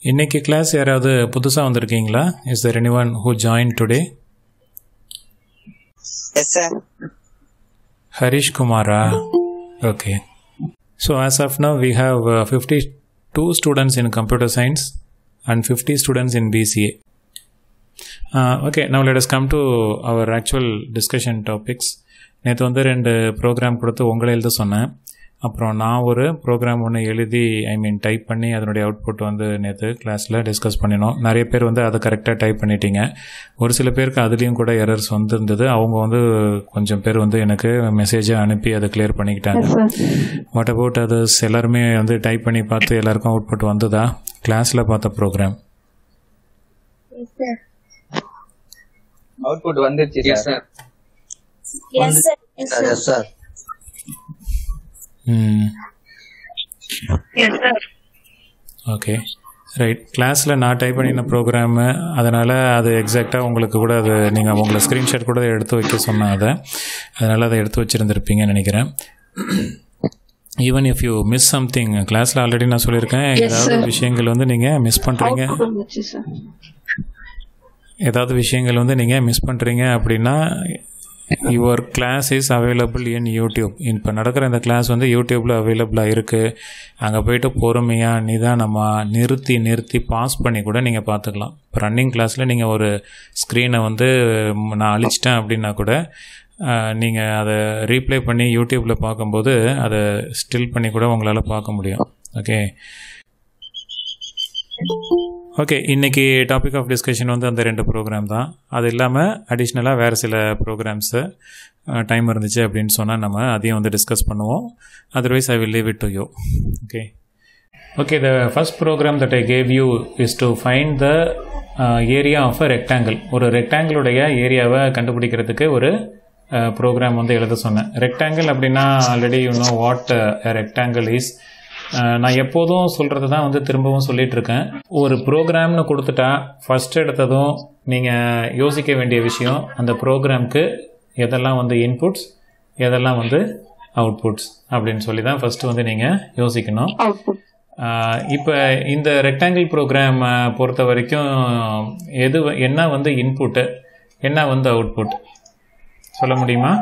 இன்னைக்கு கிளாஸ் யாராவது புதுசாக வந்திருக்கீங்களா is there anyone who joined today Yes, sir. Harish குமாரா okay so as of now we have uh, 52 students in computer science and 50 students in BCA. Uh, okay, now let us come to our actual discussion topics. நேற்று வந்து ரெண்டு program கொடுத்து உங்களை எழுத சொன்னேன் அப்புறம் நான் ஒரு ப்ரோக்ராம் ஒன்று எழுதி ஐ மீன் டைப் பண்ணி அதனுடைய அவுட்புட் வந்து நேற்று கிளாஸில் டிஸ்கஸ் பண்ணினோம் நிறைய பேர் வந்து அதை கரெக்டாக டைப் பண்ணிட்டீங்க ஒரு சில பேருக்கு அதுலேயும் கூட எரர்ஸ் வந்திருந்தது அவங்க வந்து கொஞ்சம் பேர் வந்து எனக்கு மெசேஜை அனுப்பி அதை கிளியர் பண்ணிக்கிட்டாங்க வாட் அபவுட் அதர்ஸ் எல்லாருமே வந்து டைப் பண்ணி பார்த்து எல்லாருக்கும் அவுட்புட் வந்ததா கிளாஸில் பார்த்த ப்ரோக்ராம் அவுட்புட் வந்துருச்சு sir Yes, sir. Yes, sir. Yes, sir. Hmm Yes, sir. Okay right கிளாஸில் நான் டைப் பண்ணின ப்ரோக்ராமு அதனால் அது எக்ஸாக்டாக உங்களுக்கு கூட அது நீங்கள் உங்களை ஸ்க்ரீன்ஷாட் கூட எடுத்து வைக்க சொன்னேன் அதை அதனால் அதை எடுத்து வச்சுருந்துருப்பீங்கன்னு நினைக்கிறேன் even if you miss something கிளாஸில் ஆல்ரெடி நான் சொல்லியிருக்கேன் ஏதாவது விஷயங்கள் வந்து நீங்கள் மிஸ் பண்ணுறீங்க வந்துச்சு சார் ஏதாவது விஷயங்கள் வந்து நீங்கள் மிஸ் பண்ணுறீங்க அப்படின்னா your class is available in YouTube இப்போ நடக்கிற இந்த கிளாஸ் வந்து யூடியூப்பில் அவைலபிளாக இருக்குது அங்கே போயிட்டு பொறுமையாக நிதானமாக நிறுத்தி நிறுத்தி பாஸ் பண்ணி கூட நீங்கள் பார்த்துக்கலாம் இப்போ ரன்னிங் கிளாஸில் நீங்கள் ஒரு ஸ்க்ரீனை வந்து ம், நான் அழிச்சிட்டேன் அப்படின்னா கூட நீங்கள் அதை ரீப்ளே பண்ணி யூடியூப்பில் பார்க்கும்போது அதை ஸ்டில் பண்ணி கூட உங்களால் பார்க்க முடியும் ஓகே ஓகே இன்னைக்கு டாபிக் ஆஃப் டிஸ்கஷன் வந்து அந்த ரெண்டு ப்ரோக்ராம் தான் அது இல்லாமல் அடிஷ்னலாக வேறு சில ப்ரோக்ராம்ஸு டைம் இருந்துச்சு அப்படின்னு சொன்னால் நம்ம அதையும் வந்து டிஸ்கஸ் பண்ணுவோம் otherwise I will leave it to you okay okay the first program that I gave you is to find the area of a rectangle ஒரு ரெக்டாங்கிளுடைய ஏரியாவை கண்டுபிடிக்கிறதுக்கு ஒரு ப்ரோக்ராம் வந்து எழுத சொன்னேன் ரெக்டாங்கிள் அப்படின்னா already you know what rectangle is நான் எப்போதும் சொல்கிறது தான் வந்து திரும்பவும் சொல்லிட்டு இருக்கேன் ஒரு ப்ரோக்ராம்னு கொடுத்துட்டா ஃபஸ்ட் எடுத்ததும் நீங்கள் யோசிக்க வேண்டிய விஷயம் அந்த ப்ரோக்ராம்க்கு எதெல்லாம் வந்து இன்புட்ஸ் எதெல்லாம் வந்து அவுட்புட்ஸ் அப்படின்னு சொல்லி தான் ஃபஸ்ட்டு வந்து நீங்கள் யோசிக்கணும் அவுட்புட் இப்போ இந்த ரெக்டாங்கிள் ப்ரோக்ராம் பொறுத்த வரைக்கும் எது வ- என்ன வந்து இன்புட்டு என்ன வந்து அவுட்புட் சொல்ல முடியுமா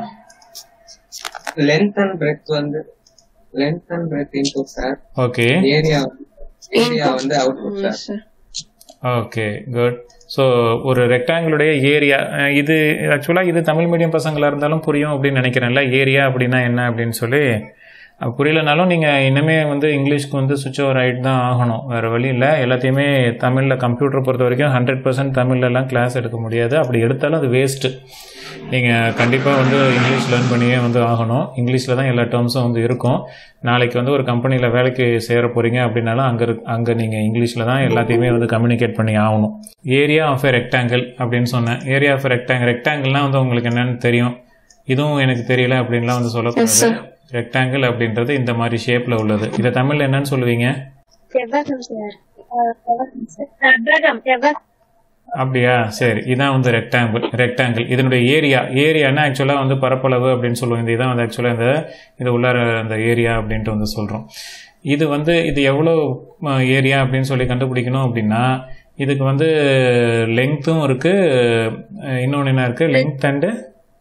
லென்த் அண்ட் பிரெத் வந்து length and breadth input sir okay area area வந்து output sir sir okay good so ஒரு ரெக்டாங்கிளுடைய ஏரியா இது ஆக்சுவலாக இது தமிழ் மீடியம் பசங்களாக இருந்தாலும் புரியும் அப்படின்னு நினைக்கிறேன்ல ஏரியா அப்படின்னா என்ன அப்படின்னு சொல்லி அஹ், புரியலனாலும் நீங்கள் இன்னுமே வந்து இங்கிலீஷ்க்கு வந்து சுவிட்ச் ஓவர் ஆகிட்டு தான் ஆகணும் வேறு வழி இல்லை எல்லாத்தையுமே தமிழில் கம்ப்யூட்டர் பொறுத்த வரைக்கும் ஹண்ட்ரட் பர்சன்ட் தமிழ்லலாம் கிளாஸ் எடுக்க முடியாது அப்படி எடுத்தாலும் அது வேஸ்ட்டு நீங்கள் கண்டிப்பாக வந்து இங்கிலீஷ் லேர்ன் பண்ணியே வந்து ஆகணும் இங்கிலீஷில் தான் எல்லா டேர்ம்ஸும் வந்து இருக்கும் நாளைக்கு வந்து ஒரு கம்பெனியில் வேலைக்கு சேர போகிறீங்க அப்படின்னாலும் அங்கே இருக்கு அங்கே நீங்கள் இங்கிலீஷில் தான் எல்லாத்தையுமே வந்து கம்யூனிகேட் பண்ணி ஆகணும் ஏரியா ஆஃப் எ ரெக்டாங்கிள் அப்படின்னு சொன்னேன் ஏரியா ஆஃப் ரெக்டாங்கிள் ரெக்டாங்கிள்லாம் வந்து உங்களுக்கு என்னென்னு தெரியும் இதுவும் எனக்கு தெரியல அப்படின்லாம் வந்து சொல்லக்கூடாது ரெக்டாங்கிள் அப்படின்றது இந்த மாதிரி ஷேப்பில் உள்ளது இதை தமிழில் என்னன்னு சொல்லுவீங்க செவ்வகம் சார் செவ்வகம் சார் செவ்வகம் செவ்வகம் அப்படியா சரி இதான் வந்து ரெக்டாங்கிள் ரெக்டாங்கிள் இதனுடைய ஏரியா ஏரியானா ஆக்சுவலாக வந்து பரப்பளவு அப்படின்னு சொல்லுவோம் இந்த இதான் வந்து ஆக்சுவலாக இந்த இது உள்ளார அந்த ஏரியா அப்படின்ட்டு வந்து சொல்கிறோம் இது வந்து இது எவ்வளோ ஏரியா அப்படின்னு சொல்லி கண்டுபிடிக்கணும் அப்படின்னா இதுக்கு வந்து லெங்க்த்தும் இருக்குது இன்னொன்று என்ன இருக்குது length and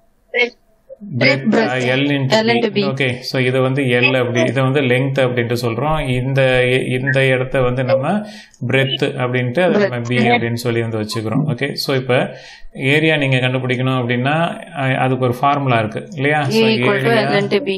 breadth L into B okay so இது வந்து எல் அப்படி இதை வந்து லெங்த் அப்படின்ட்டு சொல்கிறோம் இந்த இந்த இடத்த வந்து நம்ம பிரெத் அப்படின்ட்டு அதை நம்ம பி அப்படின்னு சொல்லி வந்து வச்சுக்கிறோம் ஓகே ஸோ இப்போ ஏரியா நீங்கள் கண்டுபிடிக்கணும் அப்படின்னா அஹ், அதுக்கு ஒரு ஃபார்முலா இருக்கு இல்லையா so equal to L to B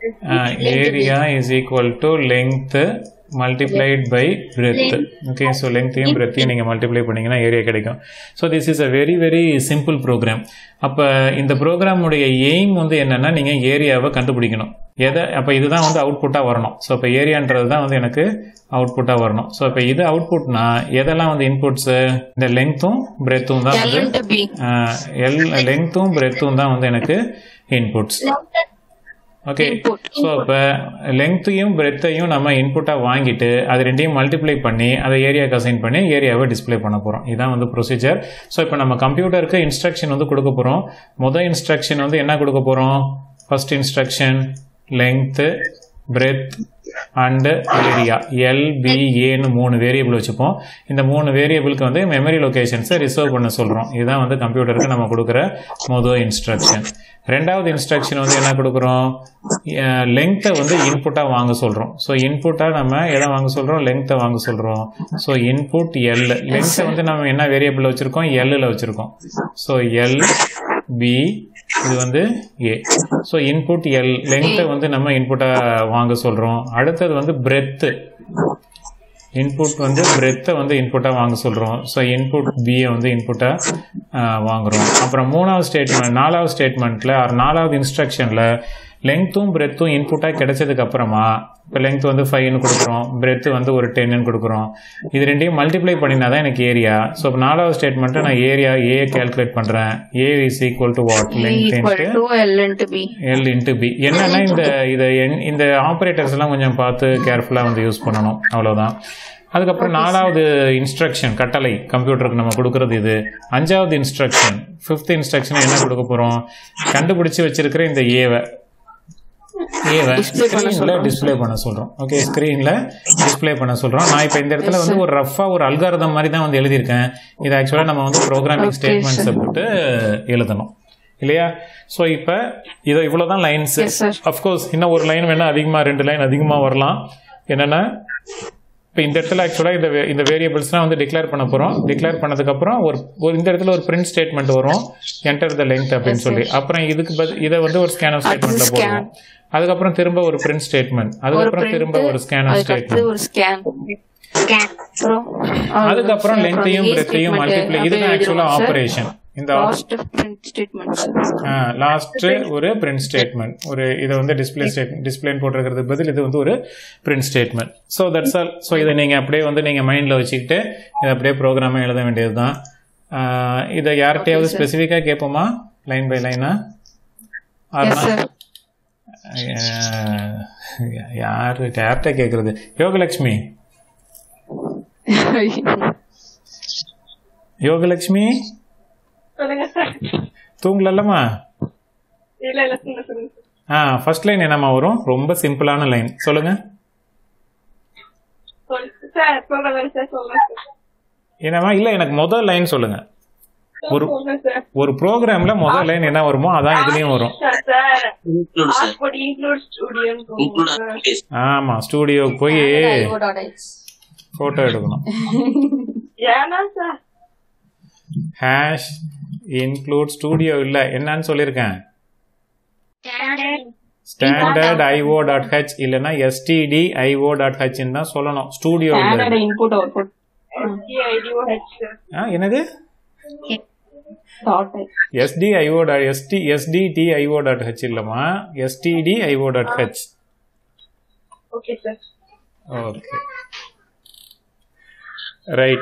area is equal to length multiplied by breadth okay so லெங்த்தையும் பிரெத்தையும் நீங்கள் மல்டிப்ளை பண்ணீங்கன்னா ஏரியா கிடைக்கும் so this is a very very simple program அப்போ இந்த ப்ரோக்ராமுடைய எய்ம் வந்து என்னென்னா நீங்கள் ஏரியாவை கண்டுபிடிக்கணும் எதை அப்போ இதுதான் வந்து அவுட்புட்டாக வரணும் ஸோ இப்போ ஏரியான்றது தான் வந்து எனக்கு அவுட்புட்டாக வரணும் ஸோ இப்போ இது அவுட்புட்னா எதெல்லாம் வந்து இன்புட்ஸு இந்த லெங்த்தும் பிரெத்தும் தான் வந்து எல் டு பி எல் லெங்த்தும் பிரெத்தும் தான் வந்து எனக்கு இன்புட்ஸ் ஓகே ஸோ இப்போ லெங்த்தையும் பிரெத்தையும் நம்ம இன்புட்டாக வாங்கிட்டு அது ரெண்டையும் மல்டிப்ளை பண்ணி அதை ஏரியாவுக்கு அசைன் பண்ணி ஏரியாவை டிஸ்ப்ளே பண்ண போகிறோம் இதான் வந்து ப்ரொசீஜர் ஸோ இப்போ நம்ம கம்ப்யூட்டருக்கு இன்ஸ்ட்ரக்ஷன் வந்து கொடுக்க போகிறோம் முதல் இன்ஸ்ட்ரக்ஷன் வந்து என்ன கொடுக்க போகிறோம் first instruction length breadth and area எல்பிஏன்னு மூணு வேரியபிள் வச்சுப்போம் இந்த மூணு வேரியபிளுக்கு வந்து மெமரி லொகேஷன்ஸை ரிசர்வ் பண்ண சொல்கிறோம் இதுதான் வந்து கம்ப்யூட்டருக்கு நம்ம கொடுக்குற மொதல் இன்ஸ்ட்ரக்ஷன் ரெண்டாவது இன்ஸ்ட்ரக்ஷன் வந்து என்ன கொடுக்குறோம் லெங்க்த்தை வந்து இன்புட்டாக வாங்க சொல்கிறோம் ஸோ இன்புட்டாக நம்ம எதை வாங்க சொல்கிறோம் லெங்க்த்தை வாங்க சொல்கிறோம் ஸோ இன்புட் எல் லெங்க்த்தை வந்து நம்ம என்ன வேரியபிள் வச்சுருக்கோம் எல்லில் வச்சுருக்கோம் ஸோ எல் பி இது வந்து ஏ ஸோ இன்புட் எல் லெங்க்த்தை வந்து நம்ம இன்புட்டாக வாங்க சொல்கிறோம் அடுத்தது வந்து பிரெத்து இன்புட் வந்து பிரெத்தை வந்து இன்புட்டாக வாங்க சொல்கிறோம் ஸோ இன்புட் பியை வந்து இன்புட்டாக வாங்குறோம் அப்புறம் மூணாவது ஸ்டேட்மெண்ட் நாலாவது ஸ்டேட்மெண்ட்டில் நாலாவது இன்ஸ்ட்ரக்ஷனில் லெங்க்த்தும் பிரெத்தும் இன்புட்டாக கிடைச்சதுக்கு அப்புறமா இப்போ லெங்த் வந்து ஃபைவ்னு கொடுக்குறோம் பிரெத்து வந்து ஒரு டென்னு கொடுக்குறோம் இது ரெண்டையும் மல்டிப்ளை பண்ணினா தான் எனக்கு ஏரியா ஸோ இப்போ நாலாவது ஸ்டேட்மெண்ட்டை நான் ஏரியா ஏ கேல்குலேட் பண்ணுறேன் A is equal to what length equal into to L into B L into B என்னன்னா இந்த இதை என்- இந்த ஆப்ரேட்டர்ஸ் எல்லாம் கொஞ்சம் பார்த்து கேர்ஃபுல்லாக வந்து யூஸ் பண்ணணும் அவ்வளவுதான் அதுக்கப்புறம் நாலாவது இன்ஸ்ட்ரக்ஷன் கட்டளை கம்ப்யூட்டருக்கு நம்ம கொடுக்கறது இது அஞ்சாவது இன்ஸ்ட்ரக்ஷன் ஃபிஃப்த் இன்ஸ்ட்ரக்ஷன் என்ன கொடுக்க போறோம் கண்டுபிடிச்சு வச்சிருக்கிற இந்த ஏவை ஏவை ஸ்க்ரீன்ல டிஸ்ப்ளே பண்ண சொல்றோம் ஓகே ஸ்க்ரீன்ல டிஸ்ப்ளே பண்ண சொல்றோம் நான் இப்போ இந்த இடத்துல வந்து ஒரு ரஃபா ஒரு அல்காரதம் மாதிரி தான் வந்து எழுதியிருக்கேன் இது ஆக்சுவலாக நம்ம வந்து ப்ரோக்ராமிங் ஸ்டேட்மெண்ட்ஸை போட்டு எழுதணும் இல்லையா ஸோ இப்போ இது இவ்வளோதான் லைன்ஸ் Yes, sir. அஃப்கோர்ஸ் இன்னும் ஒரு லைன் வேணா அதிகமாக ரெண்டு லைன் அதிகமாக வரலாம் என்னன்னா இப்போ இந்த இடத்துல ஆக்சுவலாக இந்த வே- இந்த வேரியபிள்ஸ்லாம் வந்து டிக்ளேர் பண்ண போகிறோம் டிக்ளேர் பண்ணதுக்கப்புறம் ஒரு ஒரு இந்த இடத்துல ஒரு பிரிண்ட் ஸ்டேட்மெண்ட் வரும் என்டர் த லெங்த் அப்படின்னு சொல்லி அப்புறம் இதுக்கு பதில் இதை வந்து ஒரு ஸ்கேன் ஸ்டேட்மெண்ட்டில் scan. போடுவோம் அதுக்கப்புறம் திரும்ப ஒரு பிரிண்ட் ஸ்டேட்மெண்ட் ஒரு அதுக்கப்புறம் திரும்ப print, ஒரு ஸ்கேன் அதுக்கு அடுத்து ஸ்டேட்மெண்ட் ஒரு ஸ்கேன் அப்புறம் அதுக்கப்புறம் லென்த்தையும் பிரெத்தையும் மல்டிப்ளை இதுதான் ஆக்சுவலாக ஆப்ரேஷன் இந்த லாஸ்ட் பிரிண்ட் ஸ்டேட்மெண்ட்ஸ் லாஸ்ட் ஒரு பிரிண்ட் ஸ்டேட்மெண்ட் ஒரு இதை வந்து டிஸ்பிளே ஸ்டேட் டிஸ்பிளேன்னு போட்டிருக்கிறது பதில் இது வந்து ஒரு print statement so that's all so இதை நீங்கள் அப்படியே வந்து நீங்கள் மைண்டில் வச்சுக்கிட்டு இதை அப்படியே ப்ரோக்ராமாக எழுத வேண்டியது தான் இதை யார்கிட்டயாவது ஸ்பெசிஃபிக்காக கேட்போமா லைன் பை லைனா எஸ் சார் யார் யார்கிட்ட கேட்குறது யோகலக்ஷ்மி யோகலக்ஷ்மி சொல்லுங்க சார் தூங்கலல்லம்மா இல்ல இல்ல சொல்லுங்க சொல்லுங்க ஆ ஃபர்ஸ்ட் லைன் என்னம்மா வரும் ரொம்ப சிம்பிளான லைன் சொல்லுங்க சொல்லு சார் சொல்லுங்க சார் சொல்லுங்க சார் என்னம்மா இல்ல எனக்கு முதல் லைன் சொல்லுங்க ஒரு சொல்லுங்க சார் ஒரு ப்ரோக்ராம்ல முதல் லைன் என்ன வருமோ அதான் இதுலயும் வரும் சார் சார் include sir ஆஸ்போர்ட் இன்க்ளூட் ஸ்டூடியோன்னு include போங்க application ஆமா ஸ்டூடியோக்கு போய் போட்டோ எடுக்கணும் ஏன்னா சார் ஹேஷ் இன்க்ளூட் ஸ்டூடியோ இல்ல என்னன்னு சொல்லியிருக்கேன் ஸ்டாண்டர்ட் ஐஓ டாட் ஹெச் இல்லைன்னா எஸ்டிடி ஐஓ டாட் ஹெச்னு தான் சொல்லணும் ஸ்டூடியோ இல்ல input output IDO H sir ஆ, என்னது dot SD IO dot SD STD IO dot H இல்லம்மா STD IO dot H okay sir okay right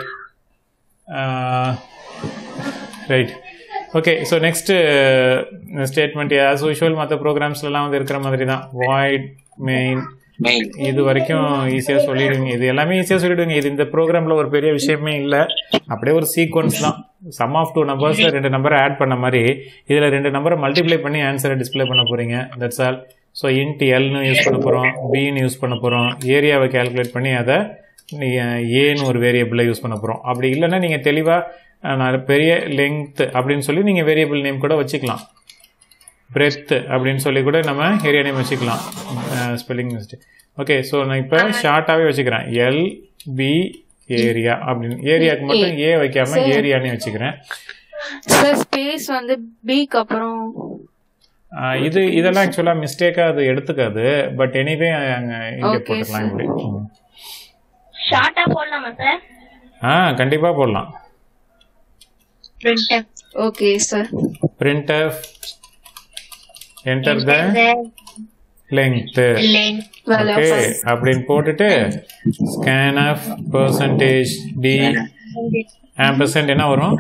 right okay so next statement as usual மற்ற ப்ரோக்ராம்ஸ்லாம் வந்து இருக்கிற மாதிரி தான் வாய்ட் மெயின் main இது வரைக்கும் ஈஸியாக சொல்லிடுவீங்க இது எல்லாமே ஈஸியாக சொல்லிடுவீங்க இது இந்த ப்ரோக்ராமில் ஒரு பெரிய விஷயமே இல்லை அப்படியே ஒரு சீக்வன்ஸ் தான் சம் ஆஃப் டூ நம்பர்ஸில் ரெண்டு நம்பரை ஆட் பண்ண மாதிரி இதில் ரெண்டு நம்பரை மல்டிப்ளை பண்ணி ஆன்சரை டிஸ்ப்ளே பண்ண போகிறீங்க தட்ஸ் ஆல் ஸோ இன்ட் எல்னு யூஸ் பண்ண போகிறோம் பின்னு யூஸ் பண்ண போகிறோம் ஏரியாவை கால்குலேட் பண்ணி அதை ஏன்னு ஒரு வேரியபிளை யூஸ் பண்ண போகிறோம் அப்படி இல்லைன்னா நீங்கள் தெளிவாக நான் பெரிய லெங்த் அப்படின்னு சொல்லி நீங்கள் வேரியபிள் நேம் கூட வச்சுக்கலாம் பிரெத் அப்படின்னு சொல்லி கூட நம்ம ஏரியா நேம் வச்சுக்கலாம் ஸ்பெல்லிங் மிஸ்டேக் ஓகே ஸோ நான் இப்போ ஷார்ட்டாகவே வச்சுக்கிறேன் எல் பி ஏரியா அப்படின்னு ஏரியாவுக்கு மட்டும் ஏ வைக்காம ஏரியானே வச்சுக்கிறேன் சார் ஸ்பேஸ் வந்து பிக்கு அப்புறம் ஆஹ் இது இதெல்லாம் ஆக்சுவலாக மிஸ்டேக்காக அது எடுத்துக்காது பட் எனிவே அங்கே இங்கே Okay, போட்டுக்கலாம் இப்படி ம். ஷார்ட்டா போடலாமா சார் ஆ கண்டிப்பாக போடலாம் printer okay sir print enter the length okay அப்படின்னு போட்டுட்டு scanf percentage D ampersand என்ன வரும்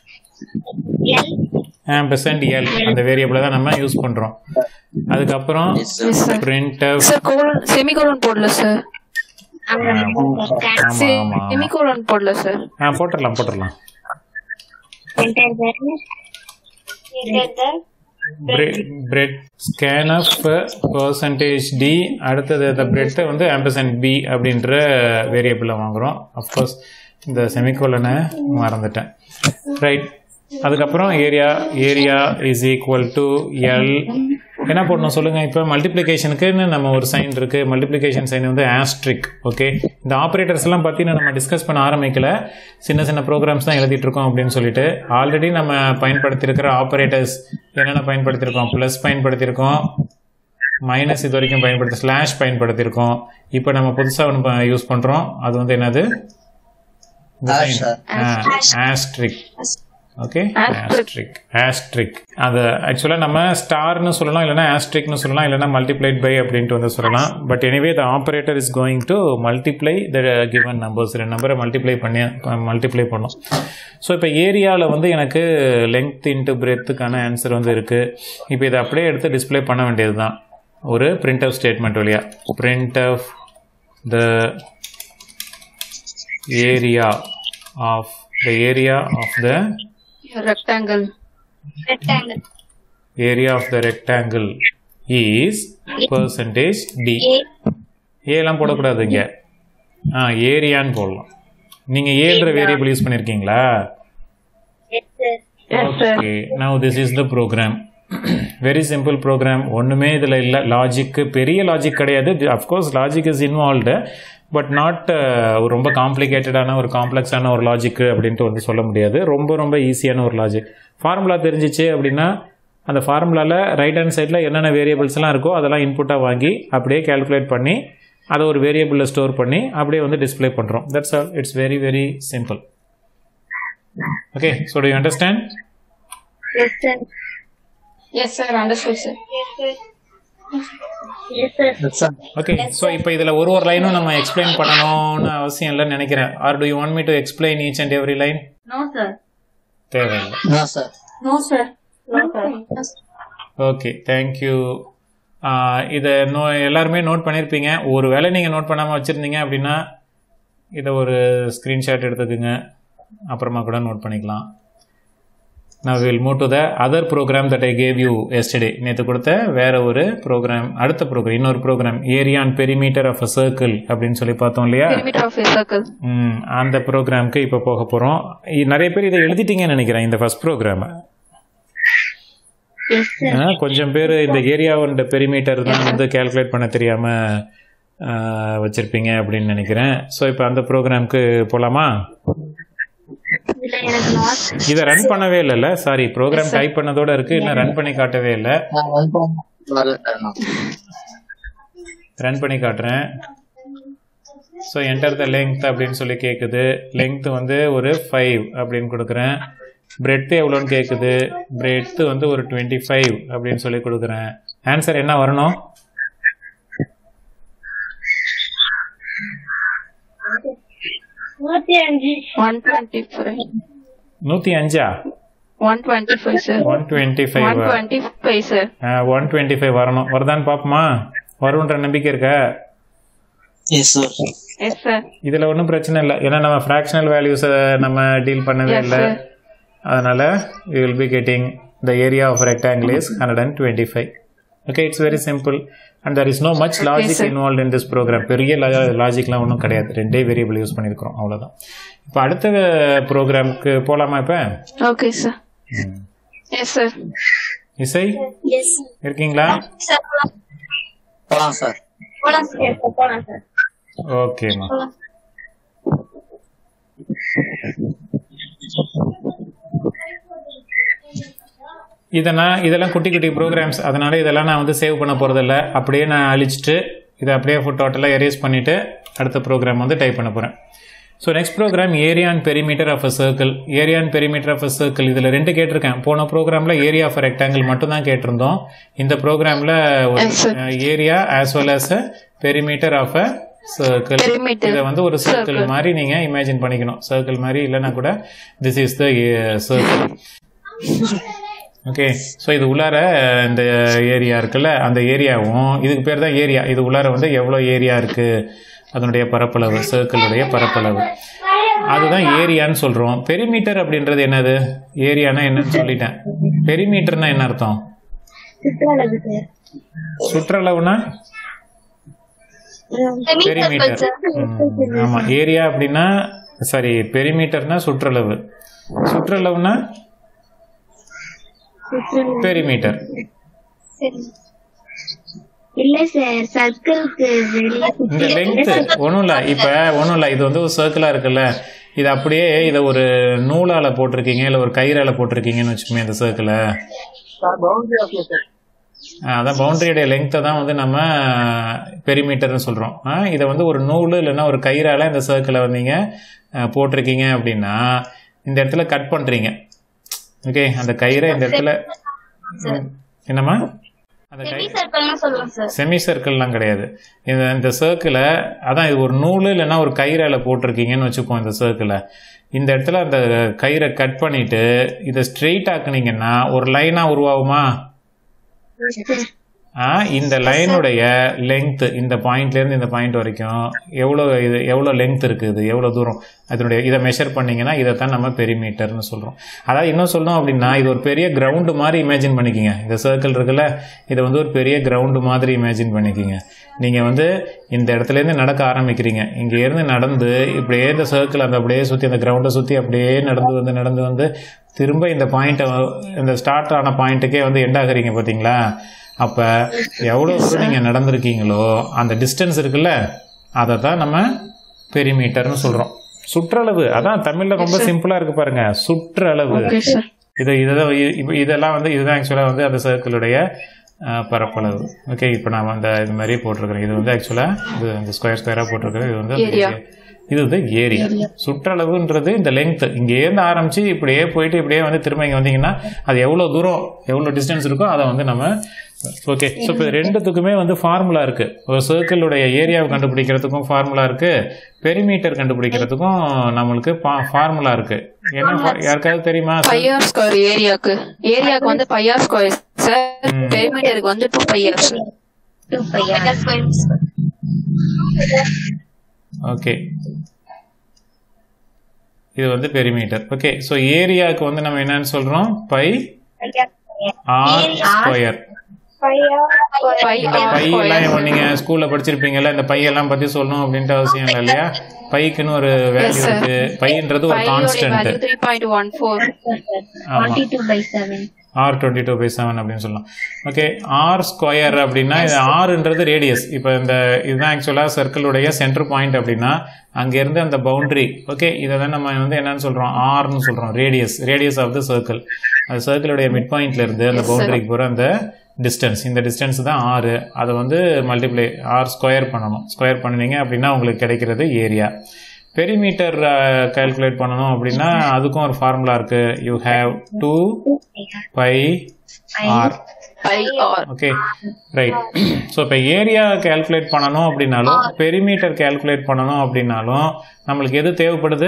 ஆம்பர்சன்ட் எல் அந்த வேரியபிளை தான் நம்ம யூஸ் பண்றோம் அதுக்கப்புறம் yes sir yes sir print sir colon semicolon போடல சார் ஆமா ஆமா ஆமா செமிகோலன் போடல சார் ஆ போட்டுடலாம் போட்டுடலாம் பிரெட் ஸ்கேன் ஆஃப் பர்சன்டேஜ் டி அடுத்தது அந்த பிரெட்டை வந்து ஆம்பர்சன்ட் பி அப்படின்ற வேரியபிளை வாங்குகிறோம் அஃப்கோர்ஸ் இந்த செமிகோலனை மறந்துட்டேன் ரைட் அதுக்கப்புறம் area area is equal to L என்ன போடணும் சொல்லுங்கள் இப்போ மல்டிப்ளிகேஷனுக்குன்னு நம்ம ஒரு சைன் இருக்குது மல்டிப்ளிகேஷன் சைன் வந்து ஆஸ்ட்ரிக் ஓகே இந்த ஆப்ரேட்டர்ஸ் எல்லாம் பார்த்தீங்கன்னா நம்ம டிஸ்கஸ் பண்ண ஆரம்பிக்கல சின்ன சின்ன ப்ரோக்ராம்ஸ் தான் எழுதிட்டு இருக்கோம் அப்படின்னு சொல்லிட்டு ஆல்ரெடி நம்ம பயன்படுத்தியிருக்கிற ஆப்ரேட்டர்ஸ் என்னென்ன பயன்படுத்தியிருக்கோம் ப்ளஸ் பயன்படுத்தியிருக்கோம் மைனஸ் இது வரைக்கும் பயன்படுத்தி ஸ்லாஷ் பயன்படுத்தியிருக்கோம் இப்போ நம்ம புதுசாக ஒன்று யூஸ் பண்ணுறோம் அது வந்து என்னது Hash, sir. Asterisk okay Asterisk. Asterisk asterisk அது ஆக்சுவலாக நம்ம ஸ்டார்னு சொல்லலாம் இல்லைனா ஆஸ்ட்ரிக்னு சொல்லலாம் இல்லைனா மல்டிப்ளைட் பை அப்படின்ட்டு வந்து சொல்லலாம் but anyway the operator is going to multiply the given numbers ரெண்டு நம்பரை மல்டிப்ளை பண்ணி மல்டிப்ளை பண்ணும் ஸோ இப்போ ஏரியாவில் வந்து எனக்கு லெங்த் இன்ட்டு பிரெத்துக்கான ஆன்சர் வந்து இருக்குது இப்போ இதை அப்படியே எடுத்து டிஸ்ப்ளே பண்ண வேண்டியது தான் ஒரு பிரிண்ட் ஆஃப் ஸ்டேட்மெண்ட் வழியா printf the area of the area of the rectangle rectangle. area of the rectangle is percentage d A. ஏலாம் போடக்கூடாது இங்க ஆ ஏரியான்னு போடலாம் நீங்க ஏன்ற வேரியபிள் யூஸ் பண்ணிருக்கீங்களா Yes, sir. Yes sir okay now this is the program very simple program ஒன்றுமே இதில் இல்லை லாஜிக்கு பெரிய லாஜிக் கிடையாது of course logic is involved but not ரொம்ப காம்ப்ளிகேட்டடான ஒரு காம்ப்ளெக்ஸான ஒரு லாஜிக்கு அப்படின்ட்டு வந்து சொல்ல முடியாது ரொம்ப ரொம்ப ஈஸியான ஒரு லாஜிக் ஃபார்முலா தெரிஞ்சிச்சு அப்படின்னா அந்த ஃபார்முலாவில் ரைட் ஹேண்ட் சைடில் என்னென்ன வேரியபிள்ஸ்லாம் இருக்கோ அதெல்லாம் இன்புட்டாக வாங்கி அப்படியே கால்குலேட் பண்ணி அதை ஒரு வேரியபிளில் ஸ்டோர் பண்ணி அப்படியே வந்து டிஸ்ப்ளே பண்ணுறோம் that's all it's very very simple okay so do you understand Yes, sir. Yes sir understood sir Yes, sir. Yes, sir. Yes, sir. Okay so இப்போ இதில் ஒரு ஒரு லைனும் நம்ம எக்ஸ்பிளைன் பண்ணணும்னு அவசியம் இல்லைன்னு நினைக்கிறேன் or do you want me to explain each and every line no sir தேவையில்லை No, sir. No sir no sir okay thank you இதை நோ எல்லாருமே நோட் பண்ணியிருப்பீங்க ஒரு வேளை நீங்கள் நோட் பண்ணாமல் வச்சுருந்தீங்க அப்படின்னா இதை ஒரு ஸ்க்ரீன்ஷாட் எடுத்துக்கோங்க அப்புறமா கூட நோட் பண்ணிக்கலாம் நான் will move to the other program that I gave you yesterday நேற்று கொடுத்த வேற ஒரு ப்ரோக்ராம் அடுத்த ப்ரோக்ராம் இன்னொரு program area and perimeter of a circle அப்படின்னு சொல்லி பார்த்தோம் இல்லையா பெரிமீட்டர் ஆஃப் சர்க்கிள் ம், அந்த ப்ரோக்ராம்க்கு இப்போ போக போகிறோம் நிறைய பேர் இதை எழுதிட்டீங்கன்னு நினைக்கிறேன் இந்த ஃபர்ஸ்ட் ப்ரோக்ராமை Yes, sir. கொஞ்சம் பேர் இந்த ஏரியாவோட பெரிமீட்டர் தான் வந்து கால்குலேட் பண்ண தெரியாமல் வச்சுருப்பீங்க அப்படின்னு நினைக்கிறேன் ஸோ இப்போ அந்த ப்ரோக்ராம்க்கு போகலாமா இதுல எனக்கு not இதை ரன் பண்ணவே இல்லைல்ல சாரி ப்ரோக்ராம் டைப் பண்ணதோட இருக்கு இன்னும் ரன் பண்ணி காட்டவே இல்லை நான் one point வரல sir நான். ரன் பண்ணி காட்டுறேன் ஸோ என்டர் த லெங்த் அப்படின்னு சொல்லி கேட்குது லெங்த் வந்து ஒரு ஃபைவ் அப்படின்னு கொடுக்குறேன் பிரெட் எவ்வளோன்னு கேட்குது பிரெட் வந்து ஒரு டுவெண்ட்டி ஃபைவ் அப்படின்னு சொல்லி கொடுக்குறேன் ஆன்சர் என்ன வரணும் நூத்தி அஞ்சு ஒன் டுவெண்ட்டி ஃபைவ் நூற்றி அஞ்சா one twenty five sir one twenty five one twenty five sir one twenty five வரணும் வருதான்னு பார்ப்போமா வரும்ன்ற நம்பிக்கை இருக்கா Yes, sir. எஸ் சார் இதில் ஒன்றும் பிரச்சனை இல்லை ஏன்னா நம்ம ஃப்ராக்ஷனல் வேல்யூஸை நம்ம டீல் பண்ணவே Yes, இல்லை sir. அதனால you will be getting the area of rectangle is hundred and twenty five okay it's very simple and there is no much logic sir. Involve in this program பெரிய லாஜிக்லாம் ஒன்றும் கிடையாது ரெண்டே variable use பண்ணியிருக்கிறோம் அவ்வளோதான் இப்போ அடுத்த ப்ரோக்ராமுக்கு போகலாமா இப்போ ஓகே சார் எஸ் சார் இசை Yes, sir. இருக்கீங்களா Sir, போலாம் sir. போலாம் sir. Yes, sir. போலாம் sir. ஓகேம்மா போலாம். இதை நான் இதெல்லாம் குட்டி குட்டி ப்ரோக்ராம்ஸ் அதனால இதெல்லாம் நான் வந்து சேவ் பண்ண போகிறதில்ல அப்படியே நான் அழிச்சிட்டு இதை அப்படியே ஃபுட் டோட்டலாக எரேஸ் பண்ணிவிட்டு அடுத்த ப்ரோக்ராம் வந்து டைப் பண்ண போகிறேன் so next program area and perimeter of a circle area and perimeter of a circle இதில் ரெண்டு கேட்டிருக்கேன் போன ப்ரோக்ராமில் ஏரியா ஆஃப் ரெக்டாங்கிள் மட்டும் தான் கேட்டிருந்தோம் இந்த ப்ரோக்ராமில் Yes, sir. Area as well as a perimeter of a circle Perimeter. இதை வந்து ஒரு சர்க்கிள் மாதிரி நீங்கள் இமேஜின் பண்ணிக்கணும் சர்க்கிள் மாதிரி இல்லைன்னா கூட this is the circle okay so இது உள்ளார இந்த ஏரியா இருக்குல்ல அந்த ஏரியாவும் இதுக்கு பேர் தான் ஏரியா இது உள்ளார வந்து எவ்வளோ ஏரியா இருக்குது அதனுடைய பரப்பளவு சர்க்கிளுடைய பரப்பளவு அதுதான் ஏரியான்னு சொல்கிறோம் பெரிமீட்டர் அப்படின்றது என்னது ஏரியானா என்னன்னு சொல்லிட்டேன் பெரிமீட்டர்னா என்ன அர்த்தம் சுற்றளவு சார் சுற்றளவுனா பெரிமீட்டர் ஆமா ஏரியா அப்படின்னா சாரி பெரிமீட்டர்னா சுற்றளவு சுற்றளவுனா பெரிமீட்டர் சரி இல்ல சார் சர்க்கிள்க்கு வெளியே இந்த லென்த் ஒன்றும் இல்லை இப்போ ஒன்றும் இல்லை இது வந்து ஒரு சர்க்கிளாக இருக்குல்ல இது அப்படியே இதை ஒரு நூலால போட்டிருக்கீங்க இல்லை ஒரு கயிறால போட்டிருக்கீங்கன்னு வச்சுக்கோங்க இந்த சர்க்கிளை பவுண்டரி ஆஃப் சார் அதான் பவுண்டரியோடைய லெங்க்த்தை தான் வந்து நம்ம பெரிமீட்டர்னு சொல்கிறோம் இதை வந்து ஒரு நூல் இல்லைன்னா ஒரு கயிறால இந்த சர்க்கிளை வந்து நீங்கள் போட்டிருக்கீங்க அப்படின்னா இந்த இடத்துல கட் பண்ணுறீங்க ஓகே அந்த கயிறை இந்த இடத்துல ம், என்னம்மா அந்த கயிறு சர்க்கிள்னு சொல்லுவோம் சார் செமி சர்க்கிள்லாம் கிடையாது இந்த இந்த சர்க்கிளை அதான் இது ஒரு நூல் இல்லைன்னா ஒரு கயிறால போட்டிருக்கீங்கன்னு வச்சுப்போம் இந்த சர்க்கிளை இந்த இடத்துல அந்த கயிறை கட் பண்ணிட்டு இதை ஸ்ட்ரெயிட் ஆக்குனீங்கன்னா ஒரு லைனா உருவாகுமா ஆ, இந்த லைனுடைய லெங்த் இந்த பாயிண்ட்ல இருந்து இந்த பாயிண்ட் வரைக்கும் எவ்வளோ இது எவ்வளோ லெங்த் இருக்குது எவ்வளோ தூரம் அதனுடைய இதை மெஷர் பண்ணீங்கன்னா இதை தான் நம்ம பெரிமீட்டர்னு சொல்கிறோம் அதாவது இன்னும் சொல்லணும் அப்படின்னா இது ஒரு பெரிய கிரவுண்டு மாதிரி இமேஜின் பண்ணிக்கிங்க இந்த சர்க்கிள் இருக்குல்ல இதை வந்து ஒரு பெரிய கிரவுண்டு மாதிரி இமேஜின் பண்ணிக்கிங்க நீங்கள் வந்து இந்த இடத்துலேருந்து நடக்க ஆரம்பிக்கிறீங்க இங்கே இருந்து நடந்து இப்படியே இந்த சர்க்கிள் அந்த அப்படியே சுற்றி அந்த கிரவுண்டை சுற்றி அப்படியே நடந்து வந்து நடந்து வந்து திரும்ப இந்த பாயிண்ட்டை இந்த ஸ்டார்ட் ஆன பாயிண்ட்டுக்கே வந்து எண்ட் ஆகுறீங்க பார்த்தீங்களா அப்போ எவ்வளோ தூரம் நீங்கள் நடந்திருக்கீங்களோ அந்த டிஸ்டன்ஸ் இருக்குல்ல அதை தான் நம்ம பெரிமீட்டர்னு சொல்கிறோம் சுற்றளவு அதான் தமிழில் ரொம்ப சிம்பிளாக இருக்கு பாருங்க சுற்றளவு ஓகே சார் இது இதுதான் இ- இப்ப இதெல்லாம் வந்து இதுதான் ஆக்சுவலாக வந்து அந்த சர்க்கிளுடைய அஹ், பரப்பளவு ஓகே இப்போ நான் அந்த இது மாதிரி போட்டிருக்கிறேன் இது வந்து ஆக்சுவலாக இது இந்த ஸ்கொயர் ஸ்கொயராக போட்டிருக்கிறேன் இது வந்து அந்த Area. area. இது வந்து ஏரியா சுற்றளவுன்றது இந்த லெங்த் இங்கேருந்து ஆரம்பிச்சு இப்படியே போயிட்டு இப்படியே வந்து திரும்ப இங்கே வந்தீங்கன்னா அது எவ்வளோ தூரம் எவ்வளோ டிஸ்டன்ஸ் இருக்கோ அதை வந்து நம்ம ஓகே ஸோ இப்போ ரெண்டுத்துக்குமே வந்து ஃபார்முலா இருக்கு ஒரு சர்க்கிளுடைய ஏரியாவை கண்டுபிடிக்கிறதுக்கும் ஃபார்முலா இருக்கு பெரிமீட்டர் கண்டுபிடிக்கிறதுக்கும் நம்மளுக்கு ஃபார்முலா இருக்கு என்ன fa- யாருக்காவது தெரியுமா பையார் ஸ்கொயர் ஏரியாக்கு ஏரியாக்கு வந்து பையார் ஸ்கொயர் சார் பெரிமீட்டருக்கு வந்து two pi R sir two pi okay இது வந்து பெரிமீட்டர் ஓகே ஸோ ஏரியாவுக்கு வந்து நம்ம என்னன்னு சொல்றோம் பை ஆர் ஸ்கொயர் பை இந்த ஆர் பை ஸ்கொயர் எல்லாம் நீங்க ஸ்கூல்ல படிச்சிருப்பீங்கல்ல இந்த பையெல்லாம் பத்தி சொல்லணும் அப்படின்ட்டு அவசியம் இல்லை இல்லையா பைக்குன்னு ஒரு வேல்யூ sir. இருக்கு பைன்றது ஒரு பையோட constant value three point one four forty two by seven or twenty two by seven அப்படின்னு சொல்லலாம் ஓகே ஆர் ஸ்கொயர் அப்படின்னா இது ஆறுன்றது ரேடியஸ் இப்போ இந்த இதுதான் ஆக்சுவலாக சர்க்கிளுடைய சென்டர் பாயிண்ட் அப்படின்னா அங்கேருந்து அந்த பவுண்டரி ஓகே இதை தான் நம்ம வந்து என்னன்னு சொல்கிறோம் ஆர்னு சொல்கிறோம் radius radius of the circle அந்த சர்க்கிளுடைய மிட் பாயிண்ட்ல இருந்து அந்த பவுண்டரிக்கு போகிற அந்த டிஸ்டன்ஸ் இந்த டிஸ்டன்ஸ் தான் ஆறு அதை வந்து மல்டிப்ளை ஆர் ஸ்கொயர் பண்ணணும் ஸ்கொயர் பண்ணினீங்க அப்படின்னா உங்களுக்கு கிடைக்கிறது ஏரியா பெரிமீட்டர் கால்குலேட் பண்ணணும் அப்படின்னா அதுக்கும் ஒரு ஃபார்முலா இருக்கு you have two pi R pi R okay right so இப்போ ஏரியா கால்குலேட் பண்ணணும் அப்படின்னாலும் பெரிமீட்டர் கால்குலேட் பண்ணணும் அப்படின்னாலும் நம்மளுக்கு எது தேவைப்படுது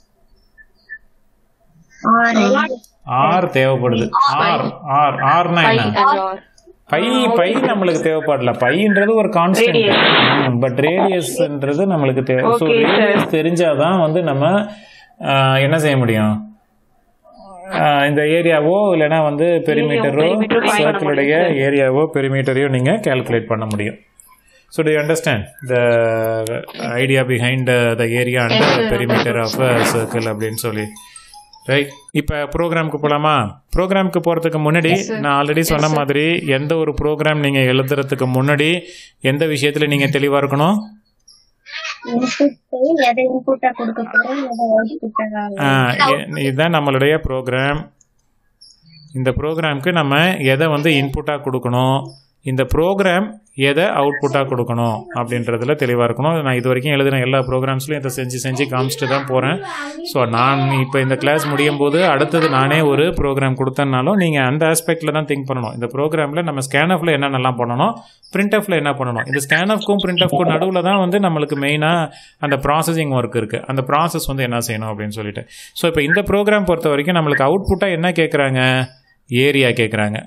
ஆர் தேவைப்படுது ஆர் ஆர் ஆர்னா பை என்ன அண்ட் ஆர் பை பை நம்மளுக்கு தேவைப்படல பைன்றது ஒரு கான்ஸ்டன்ட் பட் ரேடியஸ்ன்றது நம்மளுக்கு தேவை ஸோ Okay, sir. ரேடியஸ் தெரிஞ்சாதான் வந்து நம்ம ஆஹ், என்ன செய்ய முடியும் ஆஹ், இந்த ஏரியாவோ இல்லைன்னா வந்து பெரிமீட்டரோ perimeter find பண்ண சர்க்கிளுடைய முடியும், ஏரியாவோ பெரிமீட்டரையோ நீங்க கால்குலேட் பண்ண முடியும் so to understand the idea behind the area and Yes, sir. Perimeter of circle அப்படின்னு சொல்லி ரைட் இப்போ ப்ரோக்ராம்க்கு போகலாமா ப்ரோக்ராம்க்கு போகிறதுக்கு முன்னாடி நான் ஆல்ரெடி சொன்ன மாதிரி எந்த ஒரு ப்ரோக்ராம் நீங்கள் எழுதுறதுக்கு முன்னாடி எந்த விஷயத்தில் நீங்கள் தெளிவாக இருக்கணும் இன்புட் எதை இன்புட்டா கொடுக்க போறோம் எதை அவுட்புட்டா ஆஹ், இ- இதுதான் நம்மளுடைய ப்ரோக்ராம் இந்த ப்ரோக்ராம்க்கு நம்ம எதை வந்து இன்புட்டாக கொடுக்கணும் இந்த ப்ரோக்ராம் எதை அவுட்புட்டாக கொடுக்கணும் அப்படின்றதுல தெளிவாக இருக்கணும் நான் இது வரைக்கும் எழுதின எல்லா ப்ரோக்ராம்ஸ்லையும் இதை செஞ்சு செஞ்சு காமிச்சிட்டு தான் போகிறேன் ஸோ நான் இப்போ இந்த கிளாஸ் முடியும் போது அடுத்தது நானே ஒரு ப்ரோக்ராம் கொடுத்தேன்னாலும் நீங்கள் அந்த ஆஸ்பெக்டில் தான் திங்க் பண்ணணும் இந்த ப்ரோக்ராமில் நம்ம ஸ்கேனஃபில் என்னென்னலாம் பண்ணணும் பிரிண்ட் என்ன பண்ணணும் இந்த ஸ்கேனஃப்க்கும் பிரிண்ட் ஆஃப்க்கும் நடுவில் தான் வந்து நம்மளுக்கு மெயினாக அந்த ப்ராசஸிங் ஒர்க் இருக்குது அந்த ப்ராசஸ் வந்து என்ன செய்யணும் அப்படின்னு சொல்லிட்டு ஸோ இப்போ இந்த ப்ரோக்ராம் பொறுத்த வரைக்கும் நம்மளுக்கு அவுட்புட்டாக என்ன கேட்குறாங்க ஏரியா கேட்குறாங்க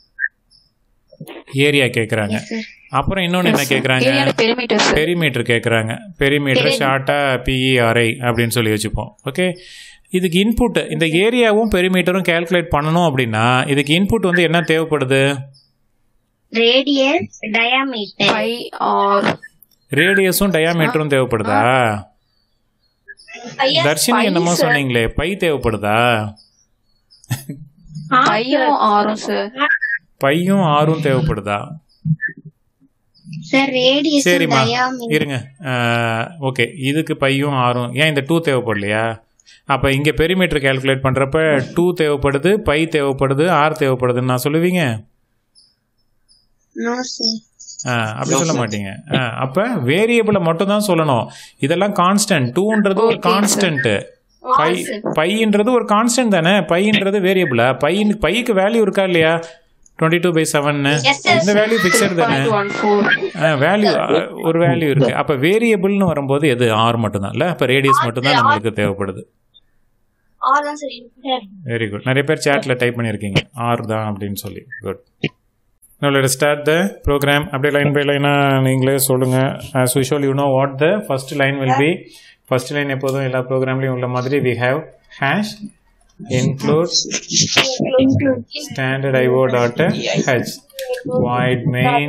ஏரியா கேட்குறாங்க அப்புறம் இன்னொன்று என்ன கேட்குறாங்க ஏரியால பெரிமீட்டர் சார் பெரிமீட்டர் கேட்குறாங்க பெரிமீட்டர் ஷார்ட்டாக பிஇஆர்ஐ அப்படின்னு சொல்லி வச்சுப்போம் ஓகே இதுக்கு இன்புட் இந்த ஏரியாவும் பெரிமீட்டரும் கால்குலேட் பண்ணணும் அப்படின்னா இதுக்கு இன்புட் வந்து என்ன தேவைப்படுது ரேடியஸ் டயாமீட்டர் பை ஆர் ரேடியஸும் டயாமீட்டரும் தேவைப்படுதா தர்ஷினி பை என்னமோ sir. சொன்னீங்களே பை தேவைப்படுதா பையும் ஆறும் சார் பையும் ஆறும் தேவைப்படுதா சார் ரேடியஸ் சரிம்மா டயாமீட்டர் இருங்க ஓகே இதுக்கு பையும் ஆறும் ஏன் இந்த டூ தேவைப்படலையா அப்போ இங்கே பெரிமீட்டர் கால்குலேட் பண்ணுறப்ப டூ தேவைப்படுது பை தேவைப்படுது ஆர் தேவைப்படுதுன்னு நான் சொல்லுவீங்க நோ சார் ஆ, அப்படி சொல்ல மாட்டீங்க ஆ, அப்ப வேரியபிளை மட்டும் தான் சொல்லணும் இதெல்லாம் கான்ஸ்டன்ட் டூன்றது ஒரு Okay, sir. கான்ஸ்டன்ட் பை பைன்றது ஒரு கான்ஸ்டன்ட் தானே பைன்றது வேரியபிளா பையன் பைக்கு வேல்யூ இருக்கா இல்லையா டுவெண்ட்டி டூ பை செவன் இந்த வேல்யூ ஃபிக்ஸட் தானே பாயிண்ட் ஒன் ஃபோர் வேல்யூ ஒரு வேல்யூ இருக்கு அப்ப வேரியபிள்னு வரும்போது எது ஆர் மட்டும் தான் இல்ல அப்ப ரேடியஸ் மட்டும் தான் நம்மளுக்கு தேவைப்படுது ஆர் தான் சார் வெரி குட் நிறைய பேர் சேட்ல டைப் பண்ணியிருக்கீங்க ஆர் தான் அப்படின்னு சொல்லி குட் நம்மளோட ஸ்டார்ட் த ப்ரோக்ராம் அப்படியே லைன் பை லைனாக நீங்களே சொல்லுங்கள் as usual you know what the first line will be first line எப்போதும் எல்லா ப்ரோக்ராம்லையும் உள்ள மாதிரி we have hash include standard IO dot H void main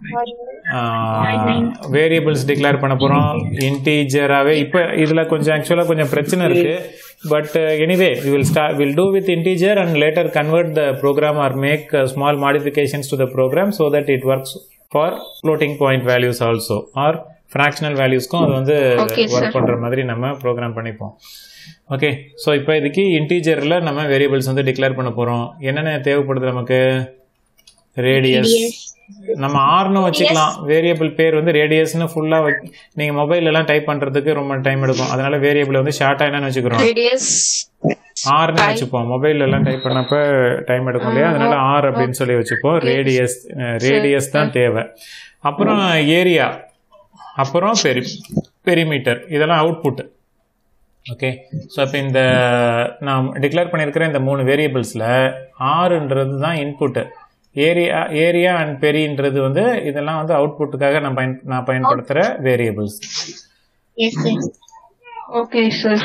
variables declare பண்ண போகிறோம் இன்டீஜராகவே இப்போ இதில் கொஞ்சம் ஆக்சுவலாக கொஞ்சம் பிரச்சனை இருக்குது but anyway we will sta will do with integer and later convert the program or make small modifications to the program so that it works for floating point values also or fractional வேல்யூஸ்க்கும் அது வந்து Okay, sir. Work பண்ணுற மாதிரி நம்ம program பண்ணிப்போம் okay so இப்போ இதுக்கு இன்டீஜரில் நம்ம வேரியபிள்ஸ் வந்து டிக்ளேர் பண்ண போகிறோம் என்னென்ன தேவைப்படுது நமக்கு ரேடியஸ் நம்ம ஆர்னு வச்சுக்கலாம் வேரியபிள் பேர் வந்து ரேடியஸ்னு ஃபுல்லாக நீங்கள் மொபைல் எல்லாம் டைப் பண்ணுறதுக்கு ரொம்ப டைம் எடுக்கும் அதனால வேரியபிள் வந்து ஷார்ட்டாக என்னன்னு வச்சுக்கிறோம் ரேடியஸ் ஆர்னு வச்சுப்போம் மொபைல் எல்லாம் டைப் பண்ணப்ப டைம் எடுக்கும் இல்லையா அதனால ஆர் அப்படின்னு சொல்லி வச்சுப்போம் ரேடியஸ் ரேடியஸ் தான் தேவை அப்புறம் ஏரியா அப்புறம் பெரி பெரிமீட்டர் இதெல்லாம் அவுட்புட் ஓகே ஸோ அப்போ இந்த நான் டிக்ளேர் பண்ணியிருக்கிற இந்த மூணு வேரியபிள்ஸில் ஆறுன்றது தான் இன்புட்டு ஏரியா ஏரியா அண்ட் பெரின்றது வந்து இதெல்லாம் வந்து அவுட்புட்டுக்காக நான் பயன் நான் பயன்படுத்துகிற variables yes sir okay sir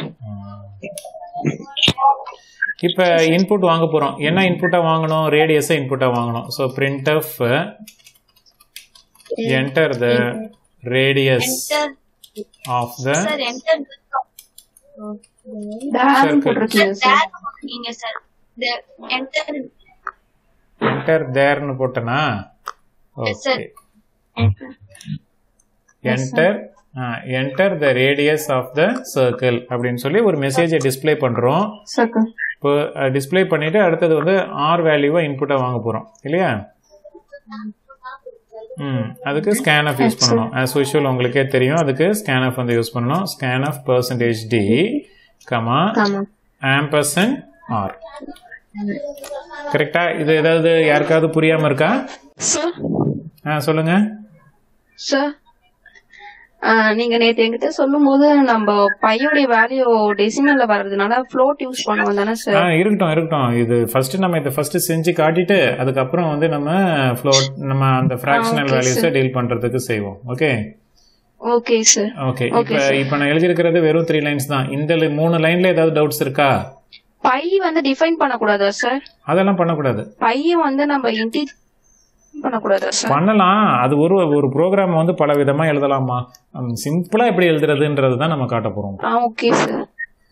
இப்போ இன்புட் வாங்க போகிறோம் என்ன இன்புட்டாக வாங்கணும் ரேடியஸை இன்புட்டாக வாங்கணும் so printf enter the radius of the sir enter டேரன் போட்டிருக்கீங்க சார் நீங்க சார் இந்த என்டர் என்டர் தேர்னு போட்டனா sir. Okay enter enter the radius of the circle அப்படின்னு சொல்லி ஒரு மெசேஜை டிஸ்ப்ளே பண்ணுறோம் சர்க்கிள் இப்போ டிஸ்ப்ளே பண்ணிட்டு அடுத்தது வந்து ஆர் வேல்யூவை இன்புட்டாக வாங்க போகிறோம் இல்லையா ம் அதுக்கு ஸ்கேன் ஆஃப் யூஸ் பண்ணணும் ஆஸ் யூஷுவல் உங்களுக்கே தெரியும் அதுக்கு ஸ்கேன் ஆஃப் வந்து யூஸ் பண்ணணும் scanf percentage D comma ஆமா ஆம்பர்சன் ஆர் கரெக்டா இது ஏதாவது யாருக்காவது புரியாம இருக்கா சார் ஆ சொல்லுங்க சார் நீங்க நேத்து என்கிட்ட சொல்லும் போது நம்ம பையோடைய வேல்யூ டெசிமல்ல வர்றதுனால ஃப்ளோட் யூஸ் பண்ணுவோம் தானே ஆ சார் இருக்கட்டும் இருக்கட்டும் இது ஃபர்ஸ்ட் நம்ம இதை ஃபர்ஸ்ட் செஞ்சு காட்டிட்டு அதுக்கப்புறம் வந்து நம்ம ஃப்ளோட் நம்ம அந்த ஃபிராக்ஷனல் okay, வேல்யூஸை டீல் பண்றதுக்கு செய்வோம் okay okay sir okay Okay, இப்போ இப்போ நான் எழுதியிருக்கிறது வெறும் த்ரீ லைன்ஸ் தான் இந்த li- மூணு லைன்ல ஏதாவது டவுட்ஸ் இருக்கா பை வந்து டிஃபைன் பண்ணக்கூடாதா சார் அதெல்லாம் பண்ணக்கூடாது பைய வந்து நம்ம இன்டி பண்ணக்கூடாதா சார் பண்ணலாம் அது ஒரு ஒரு ப்ரோக்ராம் வந்து பல விதமா எழுதலாமா சிம்பிளா எப்படி எழுதுறதுன்றது தான் நம்ம காட்ட போறோம் ஆ ஓகே சார்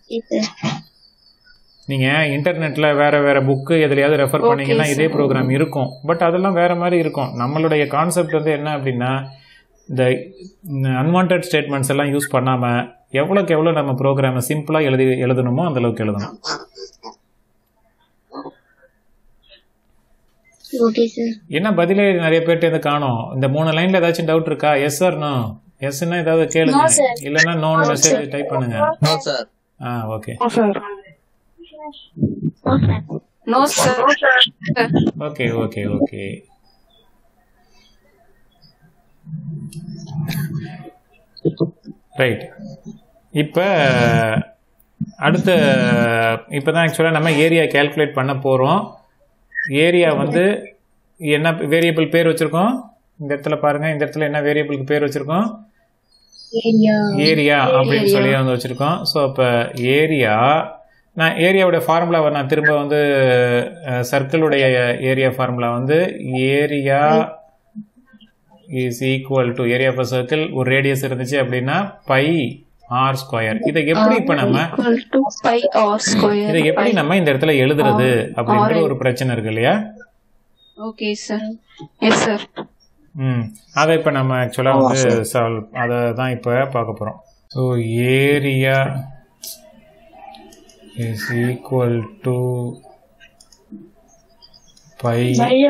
நீங்க இன்டர்நெட்ல வேற வேற புக்கு எதுலயாவது ரெஃபர் Okay, பண்ணீங்கன்னா sir. இதே ப்ரோக்ராம் இருக்கும் பட் அதெல்லாம் வேற மாதிரி இருக்கும் நம்மளுடைய கான்செப்ட் வந்து என்ன அப்படின்னா இந்த அன்வான்ட் ஸ்டேட்மெண்ட்ஸ் எல்லாம் யூஸ் பண்ணாம எவ்வளவுக்கு எவ்வளவு நம்ம ப்ரோக்ராமை சிம்பிளா எழுதி எழுதணுமோ அந்த அளவுக்கு எழுதணும் ஓகே சார் என்ன பதிலே நிறைய பேர்ட்ட இருந்து காணும் இந்த மூணு லைன்ல ஏதாச்சும் டவுட் இருக்கா எஸ் சார் நோ எஸ்ன்னா ஏதாவது கேளுங்க இல்லைன்னா நோன் மெசேஜ் டைப் பண்ணுங்க நோ சார் ஆ okay no sir okay okay okay right இப்போ அடுத்த இப்போ தான் ஆக்சுவலாக நம்ம ஏரியா கால்குலேட் பண்ண போகிறோம் ஏரியா வந்து என்ன வேரியபிள் பேர் வச்சுருக்கோம் இந்த இடத்துல பாருங்கள் இந்த இடத்துல என்ன வேரியபிளுக்கு பேர் வச்சுருக்கோம் ஏரியா ஏரியா அப்படின்னு சொல்லி வந்து வச்சுருக்கோம் ஸோ இப்போ ஏரியா நான் ஏரியாவோட ஃபார்முலாவை நான் திரும்ப வந்து சர்க்கிளுடைய ஏரியா ஃபார்முலா வந்து area is equal to area of circle ஒரு ரேடியஸ் இருந்துச்சு அப்படின்னா பை ஆர் ஸ்கொயர் இதை எப்படி இப்போ நம்ம equal to pi r square இதை எப்படி நம்ம இந்த இடத்துல எழுதுறது அப்படின்ற ஒரு பிரச்சனை இருக்கு இல்லையா ஓகே சார் எஸ் சார் ம் அதை இப்போ நம்ம ஆக்சுவலாக வந்து சால்வ் அதை தான் இப்போ பார்க்க போகிறோம் so area is equal to pi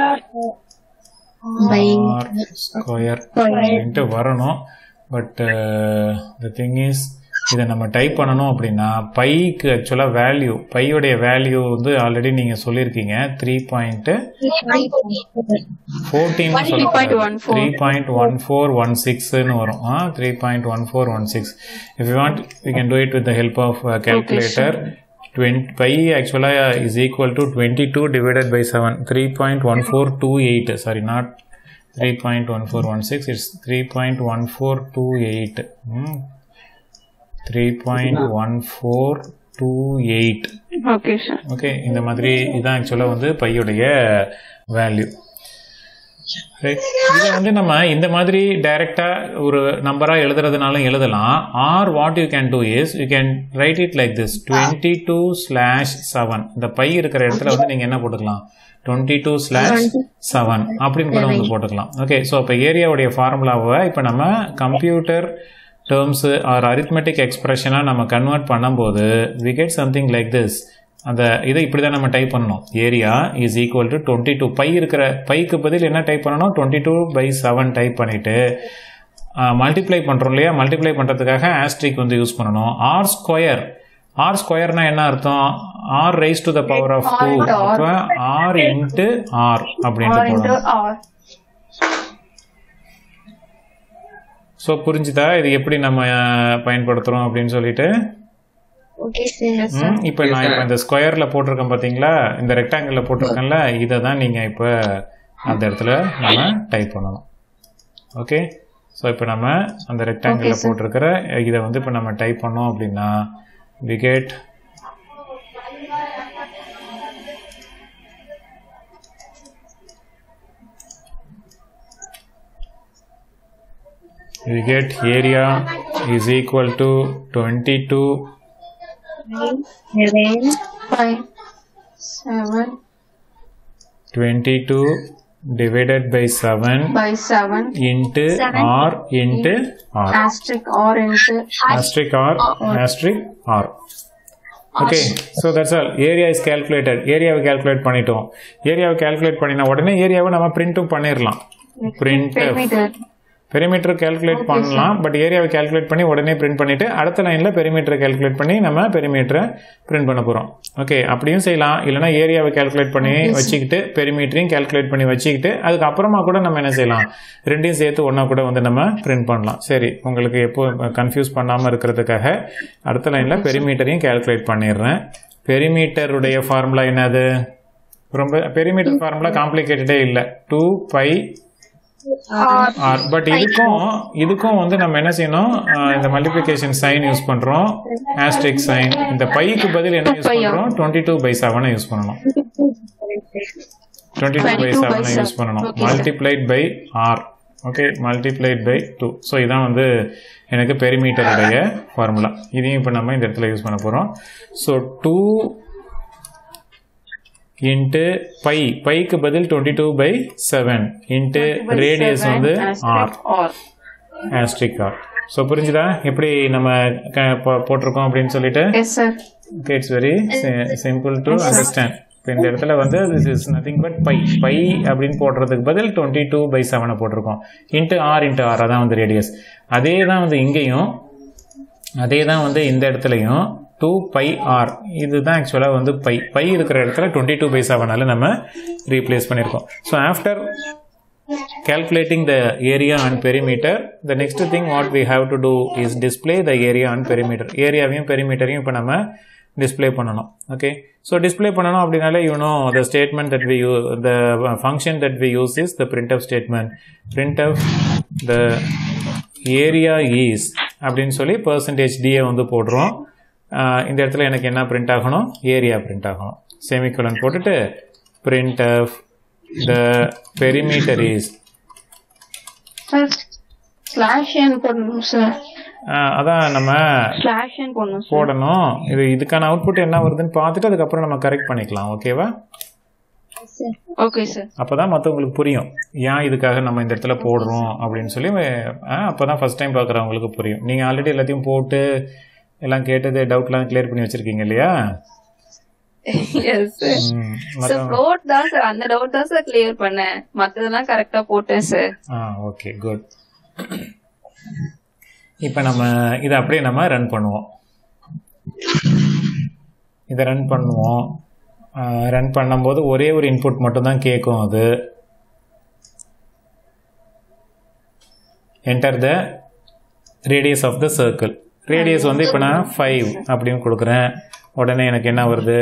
pi R square அப்படின்ட்டு வரணும் பட் த திங் இஸ் இதை நம்ம டைப் பண்ணணும் அப்படின்னா பைக்கு ஆக்சுவலாக வேல்யூ பையுடைய வேல்யூ வந்து ஆல்ரெடி நீங்கள் சொல்லியிருக்கீங்க three point fourteen three point one four one சிக்ஸ்னு வரும் three point one four one six if you want you can do it with the help of calculator twenty pi ஆக்சுவலாக is equal to twenty two divided by seven three point one four two eight sorry not three point one four one six it's three point one four two eight three point one four two eight okay sir okay இந்த மாதிரி இதான் ஆக்சுவலாக வந்து பையுடைய value right இதை வந்து நம்ம இந்த மாதிரி டைரெக்டாக ஒரு நம்பராக எழுதுறதுனாலும் எழுதலாம் or what you can do is you can write it like this twenty two slash seven இந்த பை இருக்கிற இடத்துல வந்து நீங்கள் என்ன போட்டுக்கலாம் டுவெண்ட்டி டூ ஸ்லாஷ் செவன் அப்படின்னு கூட வந்து போட்டுக்கலாம் ஓகே ஸோ இப்போ ஏரியாவுடைய ஃபார்முலாவை இப்போ நம்ம கம்ப்யூட்டர் டேர்ம்ஸு ஆர் அரித்மெட்டிக் எக்ஸ்பிரஷனாக நம்ம கன்வெர்ட் பண்ணும்போது we get something like this அந்த இதை இப்படி தான் நம்ம டைப் பண்ணணும் area is equal to twenty two pi இருக்கிற பைக்கு பதில் என்ன டைப் பண்ணணும் twenty two by seven type பண்ணிவிட்டு மல்டிப்ளை பண்ணுறோம் இல்லையா மல்டிப்ளை பண்ணுறதுக்காக ஆஸ்ட்ரிக் வந்து யூஸ் பண்ணணும் ஆர் ஸ்கொயர் ஆர் ஸ்கொயர்னா என்ன அர்த்தம் r raise to the power of two அப்போ ஆர் இன்ட்டு ஆர் அப்படின்ட்டு போடணும் ஸோ புரிஞ்சுதா இது எப்படி நம்ம பயன்படுத்துகிறோம் அப்படின்னு சொல்லிட்டு ஓகே சார் ம், இப்போ நான் இப்போ இந்த ஸ்கொயர்ல போட்டிருக்கேன் பாத்தீங்களா இந்த ரெக்டாங்கிளில் போட்டிருக்கேன்ல இதை தான் நீங்க இப்போ அந்த இடத்துல நம்ம டைப் பண்ணணும் ஓகே ஸோ இப்போ நம்ம அந்த ரெக்டாங்கிளில் போட்டிருக்கிற இதை வந்து இப்போ நம்ம டைப் பண்ணோம் அப்படின்னா we get we get area is equal to 22 seven five seven 22 divided by 7 by seven into r into r asterisk or into asterisk r asterisk r okay so that's all area is calculated ஏரியாவை calculate பண்ணிட்டோம் ஏரியாவை calculate பண்ணின உடனே ஏரியாவை நம்ம பிரிண்ட்டும் பண்ணிடலாம் print perimeter. Perimeter calculate பண்ணலாம் பட் ஏரியாவை கேல்குலேட் பண்ணி உடனே பிரிண்ட் பண்ணிட்டு அடுத்த லைனில் பெரிமீட்டரை கேல்குலேட் பண்ணி நம்ம பெரிமீட்டரை பிரிண்ட் பண்ண போகிறோம் ஓகே அப்படியும் செய்யலாம் இல்லைனா ஏரியாவை கேல்குலேட் பண்ணி வச்சுக்கிட்டு பெரிமீட்டரையும் கேல்குலேட் பண்ணி வச்சுக்கிட்டு அதுக்கப்புறமா கூட நம்ம என்ன செய்யலாம் ரெண்டையும் சேர்த்து ஒன்றா கூட வந்து நம்ம பிரிண்ட் பண்ணலாம் சரி உங்களுக்கு எப்போ கன்ஃபியூஸ் பண்ணாமல் இருக்கிறதுக்காக அடுத்த லைனில் பெரிமீட்டரையும் கேல்குலேட் பண்ணிடுறேன் பெரிமீட்டருடைய ஃபார்முலா என்னது ரொம்ப பெரிமீட்டர் ஃபார்முலா காம்ப்ளிகேட்டடே இல்லை டூ பை ஆர் பட் இதுக்கும் இதுக்கும் வந்து நம்ம என்ன செய்யணும் ஆஹ் இந்த மல்டிப்ளிகேஷன் சைன் யூஸ் பண்றோம் ஆஸ்ட்ரிக் சைன் இந்த பைக்கு பதில் என்ன யூஸ் பண்றோம் டுவெண்ட்டி டூ பை செவனை யூஸ் பண்ணணும் டுவெண்ட்டி டூ பை செவனை யூஸ் பண்ணணும் multiplied by R okay multiplied by two so இதான் வந்து எனக்கு பெரிமீட்டருடைய ஃபார்முலா இதையும் இப்போ நம்ம இந்த இடத்துல யூஸ் பண்ண போகிறோம் ஸோ டூ இன்ட்டு பை பைக்கு பதில் twenty two by seven into radius வந்து r or asterisk r so புரிஞ்சுதா எப்படி நம்ம க- போ- போட்டிருக்கோம் அப்படின்னு சொல்லிட்டு yes sir okay it's very simple to understand இப்போ இந்த இடத்துல வந்து this is nothing but pi pi அப்படின்னு போடுறதுக்கு பதில் டுவெண்ட்டி டூ பை செவனை போட்டிருக்கோம் இன்ட்டு ஆர் இன்ட்டு ஆர் அதான் வந்து ரேடியஸ் அதே தான் வந்து இங்கேயும் அதே தான் வந்து இந்த இடத்துலையும் டூ பை ஆர் இதுதான் ஆக்சுவலாக வந்து பை பை இருக்கிற இடத்துல டுவெண்ட்டி டூ பை செவனால நம்ம ரீப்ளேஸ் பண்ணியிருக்கோம் so after calculating the area and perimeter the next thing what we have to do is display the area and perimeter ஏரியாவையும் பெரிமீட்டரையும் இப்போ நம்ம டிஸ்ப்ளே பண்ணணும் ஓகே ஸோ டிஸ்ப்ளே பண்ணணும் அப்படின்னாலே you know the statement that we use the function that we use is the printf statement printf the area is அப்படின்னு சொல்லி percentage DA வந்து போடுறோம் ஆஹ் இந்த இடத்துல எனக்கு என்ன பிரிண்ட் ஆகணும் ஏரியா பிரிண்ட் ஆகணும் செமிகுலன் போட்டுட்டு printf the perimeter is sir slash n போடணும் சார் ஆஹ் அதான் நம்ம ஸ்லாஷ் என் போடணும் சார் போடணும் இது இதுக்கான அவுட்புட் என்ன வருதுன்னு பார்த்துட்டு அதுக்கப்புறம் நம்ம கரெக்ட் பண்ணிக்கலாம் ஓகேவா ஓகே சார் அப்பதான் மற்றவங்களுக்கு புரியும் ஏன் இதுக்காக நம்ம இந்த இடத்துல போடுறோம் அப்படின்னு சொல்லி ஆஹ் அப்பதான் ஃபர்ஸ்ட் டைம் பார்க்குறவங்களுக்கு புரியும் நீங்கள் ஆல்ரெடி எல்லாத்தையும் போட்டு எல்லாம் கேட்டது டவுட்லாம் கிளியர் பண்ணி வச்சிருக்கீங்க இல்லையா எஸ் சார் ம், சார் மத்தவங்க- ஃப்ளோட் தான் சார் அந்த டவுட் தான் சார் கிளியர் பண்ணேன் மத்ததெல்லாம் கரெக்டா போட்டேன் சார் ஆ ஓகே குட் இப்போ நம்ம இதை அப்படியே நம்ம ரன் பண்ணுவோம் இதை ரன் பண்ணுவோம் ரன் பண்ணும்போது ஒரே ஒரு இன்புட் மட்டும்தான் கேட்கும் அது enter the radius of the circle radius வந்து இப்போ நான் ஃபைவ் அப்படின்னு கொடுக்குறேன் உடனே எனக்கு என்ன வருது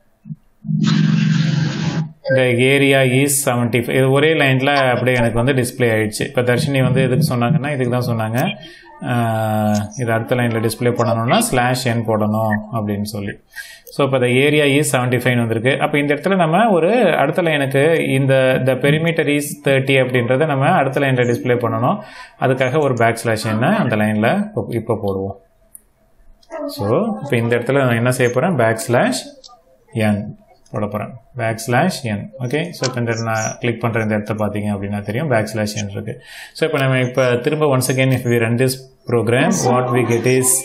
இந்த ஏரியா இஸ் செவன்ட்டி ஃபைவ் இது ஒரே லைனில் அப்படியே எனக்கு வந்து டிஸ்ப்ளே ஆயிடுச்சு இப்போ தர்ஷினி வந்து எதுக்கு சொன்னாங்கன்னா இதுக்கு தான் சொன்னாங்க ஆஹ் இது அடுத்த லைனில் டிஸ்ப்ளே பண்ணணும்னா ஸ்லாஷ் என் போடணும் அப்படின்னு சொல்லி ஸோ இப்போ இந்த ஏரியா இஸ் செவன்ட்டி ஃபைவ் வந்திருக்கு அப்போ இந்த இடத்துல நம்ம ஒரு அடுத்த லைனுக்கு இந்த த பெரிமீட்டர் இஸ் தேர்ட்டி அப்படின்றத நம்ம அடுத்த லைனில் டிஸ்ப்ளே பண்ணணும் அதுக்காக ஒரு பேக் ஸ்லாஷ் என்ன அந்த லைனில் இப்போ போடுவோம் ஸோ இப்போ இந்த இடத்துல நான் என்ன செய்ய போகிறேன் பேக் ஸ்லாஷ் என் போட போகிறேன் back slash n okay so இப்போ இந்த நான் கிளிக் பண்ணுற இந்த இடத்த பார்த்தீங்க அப்படின்னா தெரியும் பேக் ஸ்லாஷ் என் இருக்குது ஸோ இப்போ நம்ம இப்போ திரும்ப once again if we run this program what we get is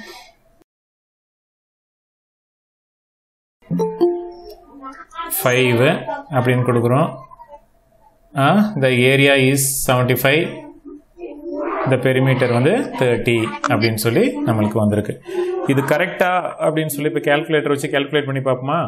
five அப்படின்னு கொடுக்குறோம் the area is seventy five இந்த பெரிமீட்டர் வந்து தேர்ட்டி அப்படின்னு சொல்லி நம்மளுக்கு வந்திருக்கு இது கரெக்டா அப்படின்னு சொல்லி இப்போ கேல்குலேட்டர் வச்சு கேல்குலேட் பண்ணி பார்ப்போமா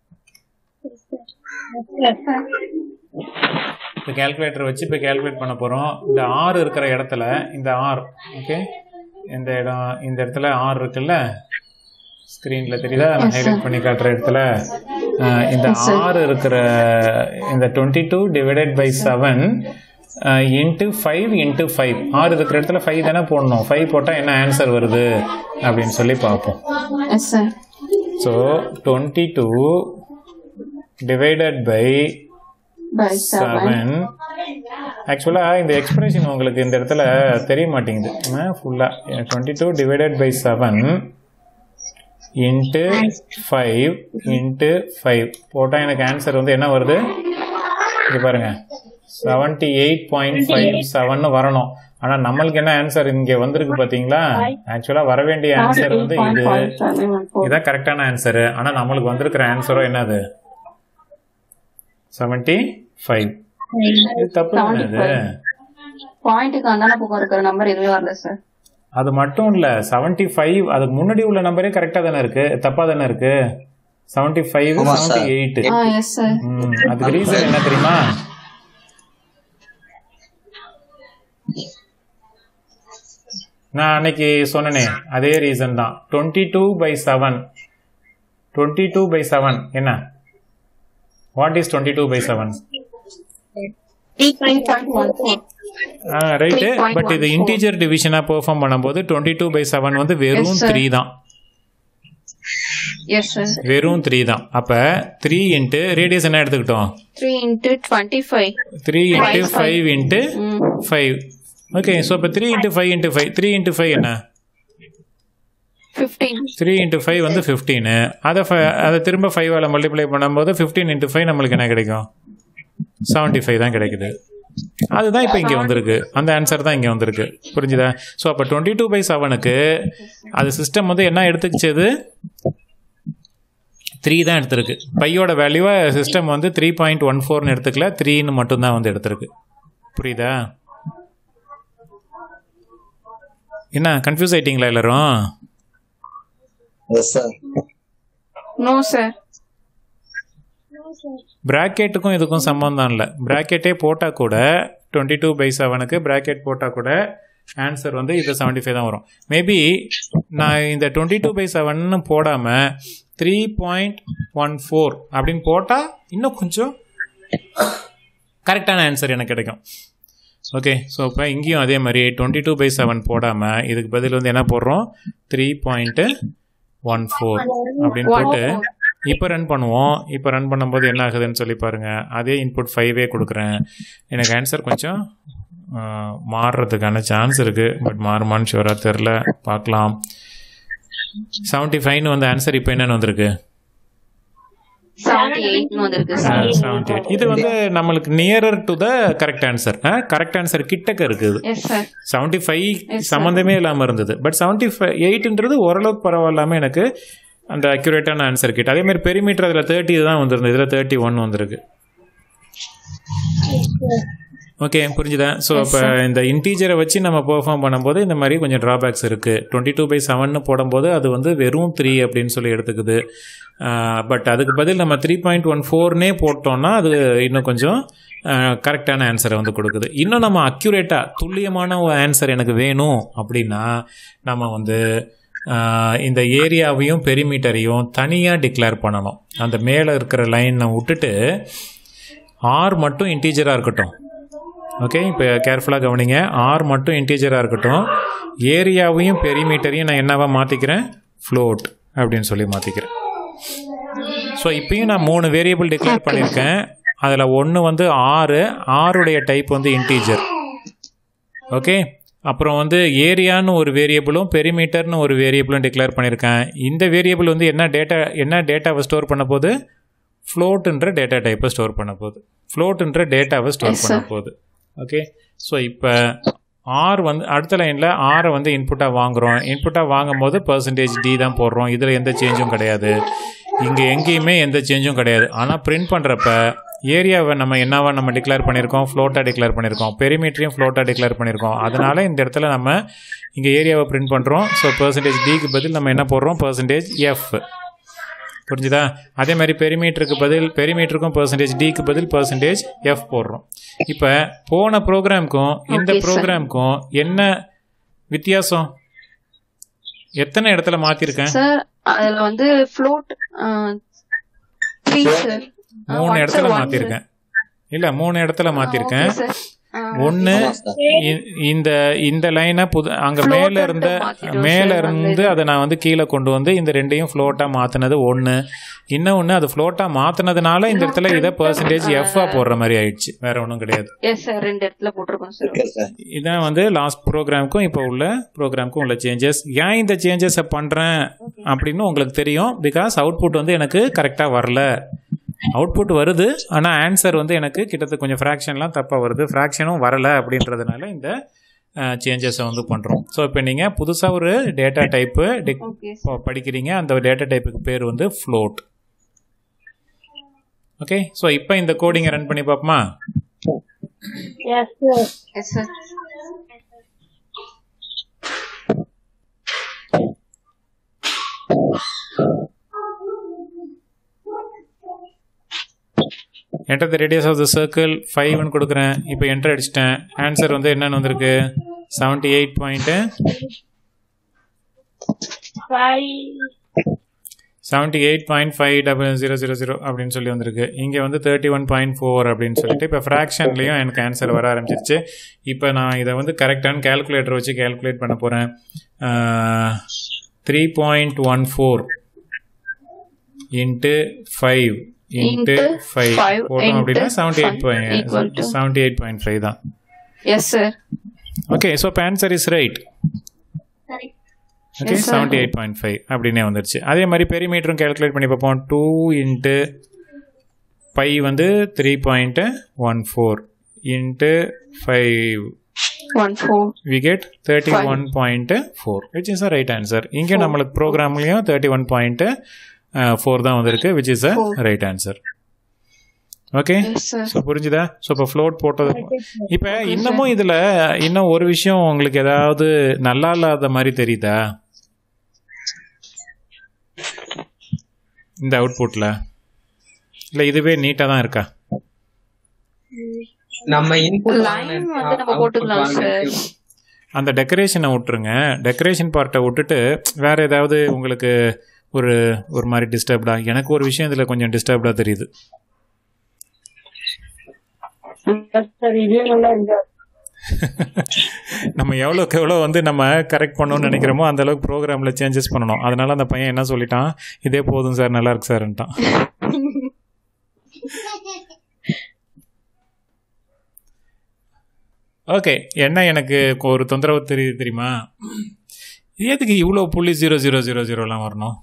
இப்போ கேல்குலேட்டர் வச்சு இப்போ கேல்குலேட் பண்ண போகிறோம் இந்த ஆறு இருக்கிற இடத்துல இந்த ஆர் ஓகே இந்த இடம் இந்த இடத்துல ஆர் இருக்குல்ல ஸ்க்ரீனில் தெரியுதா நான் ஹைலைட் பண்ணி காட்டுற இடத்துல அஹ், இந்த ஆறு இருக்கிற இந்த twenty two divided by seven into five into five ஆறு இருக்கிற இடத்துல ஃபைவ் தானே போடணும் ஃபைவ் போட்டால் என்ன ஆன்சர் வருது அப்படின்னு சொல்லி பார்ப்போம் yes sir so twenty two divided by by seven seven ஆக்சுவலாக இந்த எக்ஸ்பிரஷன் உங்களுக்கு இந்த இடத்துல தெரிய மாட்டேங்குது ஃபுல்லாக twenty two divided by seven into five into five போட்டால் எனக்கு ஆன்சர் வந்து என்ன வருது இது பாருங்க seventy eight point five seven வரணும் ஆனால் நம்மளுக்கு என்ன ஆன்சர் இங்கே வந்திருக்கு பார்த்தீங்களா ஆக்சுவலாக வர வேண்டிய ஆன்சர் வந்து இது இதான் கரெக்டான ஆன்சரு ஆனால் நம்மளுக்கு வந்திருக்கிற ஆன்சரோ என்னது செவன்டி ஃபைவ் இது தப்பு தானே இது பாயிண்ட்டுக்கு அந்தான பக்கம் இருக்கிற நம்பர் எதுவே வரல சார் அது மட்டும் இல்ல செவன்டி ஃபைவ் அதுக்கு முன்னாடி உள்ள நம்பரே கரெக்டா தானே இருக்கு தப்பா தானே இருக்கு செவன்டி ஃபைவ் ஆமா sir. செவன்டி எயிட் ஆ எஸ் சார் அதுக்கு ரீசன் என்ன தெரியுமா நான் அன்னைக்கு சொன்னனே அதே ரீசன் தான் twenty two by seven twenty two by seven என்ன what is twenty two by seven right but இது இன்டீஜர் டிவிஷனா பெர்ஃபார்ம் பண்ணும்போது டுவெண்ட்டி டூ பை செவன் வந்து வெறும் Yes, sir. த்ரீ தான் எஸ் சார் வெறும் த்ரீ தான் அப்ப த்ரீ இன்ட்டு ரேடியஸ் என்ன எடுத்துக்கிட்டோம் three into twenty five three into five into hmm five okay so இப்போ three into five into five three into five என்ன ஃபிஃப்டீன் த்ரீ இன்ட்டு ஃபைவ் வந்து fifteen அதை ஃபை- அதை திரும்ப ஃபைவால் மல்டிப்ளை பண்ணும்போது ஃபிஃப்டீன் இன்ட்டு ஃபைவ் நம்மளுக்கு என்ன கிடைக்கும் செவன்ட்டி ஃபைவ் தான் கிடைக்குது அதுதான் இப்போ இங்கே வந்திருக்கு அந்த ஆன்சர் தான் இங்கே வந்திருக்கு புரிஞ்சுதா ஸோ அப்போ டுவெண்ட்டி டூ பை செவனுக்கு அது சிஸ்டம் வந்து என்ன எடுத்துக்கிச்சது த்ரீ தான் எடுத்திருக்கு பையோட வேல்யூவை சிஸ்டம் வந்து த்ரீ பாயிண்ட் ஒன் ஃபோர்னு எடுத்துக்கல த்ரீன்னு மட்டும்தான் வந்து எடுத்திருக்கு புரியுதா என்ன கன்ஃபியூஸ் ஆயிட்டீங்களா எல்லாரும் எஸ் சார் நோ சார் பிராக்கெட்டுக்கும் இதுக்கும் சம்மந்தம் இல்லை பிராக்கெட்டே போட்டால் கூட டுவெண்ட்டி டூ பை செவனுக்கு பிராக்கெட் போட்டால் கூட ஆன்சர் வந்து இது செவன்ட்டி ஃபைவ் தான் வரும் மேபி நான் இந்த டுவெண்ட்டி டூ பை செவன்னு போடாமல் த்ரீ பாயிண்ட் ஒன் ஃபோர் அப்படின்னு போட்டால் இன்னும் கொஞ்சம் கரெக்டான ஆன்சர் எனக்கு கிடைக்கும் ஓகே ஸோ இப்போ இங்கேயும் அதே மாதிரி டுவெண்ட்டி டூ பை செவன் போடாமல் இதுக்கு பதில் வந்து என்ன போடுறோம் த்ரீ பாயிண்ட்டு ஒன் ஃபோர் அப்படின்னு போட்டு இப்போ ரன் பண்ணுவோம் இப்போ ரன் பண்ணும்போது என்ன ஆகுதுன்னு சொல்லி பாருங்க அதே இன்புட் ஃபைவே கொடுக்குறேன் எனக்கு ஆன்சர் கொஞ்சம் மாறுறதுக்கான சான்ஸ் இருக்குது பட் மாறுமான்னு ஷுவராக தெரில பார்க்கலாம் செவன்ட்டி ஃபைவ்னு வந்து ஆன்சர் இப்போ என்னென்னு வந்திருக்கு செவன்டி எயிட்னு வந்திருக்கு சார் செவன்ட்டி எயிட் இது வந்து நம்மளுக்கு nearer to the correct answer correct answer கிட்டக்க இருக்குது yes sir seventy five sir. சம்மந்தமே இல்லாமல் இருந்தது பட் செவன்ட்டி ஃபைவ் எயிட்ன்றது ஓரளவுக்கு பரவாயில்லாமல் எனக்கு அந்த அக்யூரேட்டான ஆன்சர் கிட்ட அதே மாதிரி பெரிமீட்டர் அதில் தேர்ட்டி தான் வந்திருந்தது இதில் தேர்ட்டி ஒன் வந்திருக்கு ஓகே புரிஞ்சுதா ஸோ இப்போ இந்த இன்டீஜரை வச்சு நம்ம பெர்ஃபார்ம் பண்ணும்போது இந்த மாதிரி கொஞ்சம் ட்ராபேக்ஸ் இருக்குது டுவெண்ட்டி டூ பை செவன்னு போடும்போது அது வந்து வெறும் த்ரீ அப்படின்னு சொல்லி எடுத்துக்குது பட் அதுக்கு பதில் நம்ம த்ரீ பாயிண்ட் ஒன் ஃபோர்னே போட்டோம்னா அது இன்னும் கொஞ்சம் கரெக்டான ஆன்சரை வந்து கொடுக்குது இன்னும் நம்ம அக்யூரேட்டாக துல்லியமான ஒரு ஆன்சர் எனக்கு வேணும் அப்படின்னா நம்ம வந்து ஆஹ், இந்த ஏரியாவையும் பெரிமீட்டரையும் தனியாக டிக்ளேர் பண்ணணும் அந்த மேலே இருக்கிற லைனை விட்டுட்டு ஆர் மட்டும் இன்டீஜராக இருக்கட்டும் ஓகே இப்போ கேர்ஃபுல்லாக கவனிங்க ஆர் மட்டும் இன்டீஜராக இருக்கட்டும் ஏரியாவையும் பெரிமீட்டரையும் நான் என்னவா மாற்றிக்கிறேன் ஃப்ளோட் அப்படின்னு சொல்லி மாற்றிக்கிறேன் ஸோ இப்பயும் நான் மூணு வேரியபிள் டிக்ளேர் பண்ணியிருக்கேன் அதில் ஒன்று வந்து ஆறு ஆறுடைய டைப் வந்து இன்டீஜர் ஓகே அப்புறம் வந்து ஏரியான்னு ஒரு வேரியபிளும் பெரிமீட்டர்னு ஒரு வேரியபிளும் டிக்ளேர் பண்ணியிருக்கேன் இந்த வேரியபிள் வந்து என்ன டேட்டா என்ன டேட்டாவை ஸ்டோர் பண்ண போகுது ஃப்ளோட்டுன்ற டேட்டா டைப்பை ஸ்டோர் பண்ண போகுது ஃப்ளோட்டுன்ற டேட்டாவை ஸ்டோர் Yes, பண்ண sir. போகுது ஓகே ஸோ இப்போ ஆர் வந்து அடுத்த லைனில் ஆரை வந்து இன்புட்டாக வாங்குகிறோம் இன்புட்டாக வாங்கும் போது பர்சன்டேஜ் டி தான் போடுறோம் இதில் எந்த சேஞ்சும் கிடையாது இங்கே எங்கேயுமே எந்த சேஞ்சும் கிடையாது ஆனால் பிரிண்ட் பண்ணுறப்ப ஏரியாவை நம்ம என்னவா நம்ம டிக்ளேர் பண்ணியிருக்கோம் ஃப்ளோட்டாக டிக்ளேர் பண்ணியிருக்கோம் பெரிமீட்டரையும் ஃப்ளோட்டாக டிக்ளேர் பண்ணியிருக்கோம் அதனால இந்த இடத்துல நம்ம இங்கே ஏரியாவை பிரிண்ட் பண்ணுறோம் ஸோ பர்சன்டேஜ் டிக்கு பதில் நம்ம என்ன போடுறோம் பர்சன்டேஜ் எஃப் புரிஞ்சுதா அதே மாதிரி பெரிமீட்டருக்கு பதில் பெரிமீட்டருக்கும் பர்சன்டேஜ் டிக்கு பதில் பர்சன்டேஜ் எஃப் போடுறோம் இப்போ போன ப்ரோக்ராம்க்கும் இந்த Okay, sir. ப்ரோக்ராம்க்கும் என்ன வித்தியாசம் எத்தனை இடத்துல மாற்றிருக்கேன் சார் அதுல வந்து ஃப்ளோட் த்ரீ சார் மூணு இடத்துல மாற்றிருக்கேன் இல்லை மூணு இடத்துல மாற்றிருக்கேன் ஒன்று ஆமா சார் இந்த இந்த லைனை புது அங்கே Float மேலே இருந்த ன்ட்டு மாத்திட்டோம் மேலே sir, இருந்து அதை நான் வந்து கீழே கொண்டு வந்து இந்த ரெண்டையும் ஃப்ளோட்டாக மாற்றினது ஒன்று இன்னொன்று அது ஃப்ளோட்டாக மாற்றினதுனால இந்த இடத்துல இதை பர்சன்டேஜ் எஃப்ஆ போடுற மாதிரி ஆயிடுச்சு வேற ஒன்றும் கிடையாது எஸ் சார் ரெண்டு இடத்துல போட்டிருக்கோம் சார் ஓகே சார் இதான் வந்து லாஸ்ட் ப்ரோக்ராமுக்கும் இப்போ உள்ள ப்ரோக்ராமுக்கும் உள்ள சேஞ்சஸ் ஏன் இந்த சேஞ்சஸை பண்ணுறேன் அப்படின்னு உங்களுக்கு தெரியும் பிகாஸ் அவுட்புட் வந்து எனக்கு கரெக்டாக வரல அவுட்புட் வருது ஆனால் ஆன்சர் வந்து எனக்கு கிட்டத்தட்ட கொஞ்சம் ஃப்ராக்ஷன்லாம் தப்பாக வருது ஃப்ராக்ஷனும் வரல அப்படின்றதுனால இந்த சேஞ்சஸை வந்து பண்ணுறோம் ஸோ இப்போ நீங்கள் புதுசாக ஒரு டேட்டா டைப்பு ஓகே படிக்கிறீங்க அந்த டேட்டா டைப்புக்கு பேர் வந்து ஃப்ளோட் ஓகே ஸோ இப்போ இந்த கோடிங்கை ரன் பண்ணி பார்ப்போமா Yes, sir. Yes sir enter the radius of the circle ஃபைவ்னு கொடுக்குறேன் இப்போ என்டர் அடிச்சிட்டேன் ஆன்சர் வந்து என்னன்னு வந்திருக்கு seventy eight point Five. Seventy eight point five double zero zero zero அப்படின்னு சொல்லி வந்திருக்கு இங்கே வந்து தேர்ட்டி ஒன் பாயிண்ட் ஃபோர் அப்படின்னு சொல்லிட்டு இப்போ ஃப்ராக்ஷன்லேயும் எனக்கு ஆன்சர் வர ஆரம்பிச்சிருச்சு இப்போ நான் இதை வந்து கரெக்டான கேல்குலேட்டர் வச்சு கேல்குலேட் பண்ண போகிறேன் three point one four into five into Into five five போட்டோம் அப்படின்னா into seventy eight five equal point to- seventy eight point five தான் எஸ் சார் ஓகே ஸோ இப்போ answer is right Sorry. Okay Yes, sir. Seventy eight point five அப்படின்னே வந்துருச்சு அதே மாதிரி பெரிமீட்டரும் calculate பண்ணி பார்ப்போம் டூ இன்ட்டு பை வந்து three point one four into five one four we get thirty Five. One point four which is a right answer இங்கே நம்மளுக்கு ப்ரோக்ராம்லேயும் தேர்ட்டி ஒன் பாயிண்ட்டு ஃபோர் தான் வந்திருக்கு which is a Four. Right answer okay yes sir so புரிஞ்சுதா so இப்போ float போட்டது இப்போ Okay, இன்னமும் இதில் இன்னும் ஒரு விஷயம் உங்களுக்கு ஏதாவது நல்லா இல்லாத மாதிரி தெரியுதா இந்த அவுட்புட்டில் இல்லை இதுவே நீட்டாக தான் இருக்கா நம்ம இன்புட் லைன் வந்து நம்ம போட்டுக்கலாம் சார் அந்த டெக்கரேஷனை விட்டுருங்க டெக்கரேஷன் பார்ட்டை விட்டுட்டு வேற ஏதாவது உங்களுக்கு ஒரு ஒரு மாதிரி டிஸ்டர்ப்டா எனக்கு ஒரு விஷயம் இதில் கொஞ்சம் டிஸ்டர்ப்டாக தெரியுது Yes, sir. இதே நல்லா இருக்கு நம்ம எவ்வளோக்கு எவ்வளோ வந்து நம்ம கரெக்ட் பண்ணணும்னு நினைக்கிறோமோ அந்த அளவுக்கு ப்ரோக்ராமில் சேஞ்சஸ் பண்ணணும் அதனால அந்த பையன் என்ன சொல்லிட்டான் இதே போதும் சார் நல்லா இருக்கு சார்ன்ட்டான் ஓகே என்ன எனக்கு ஒரு தொந்தரவு தெரியுது தெரியுமா எதுக்கு இவ்வளோ புள்ளி ஜீரோ ஜீரோ ஜீரோ ஜீரோலாம் வரணும்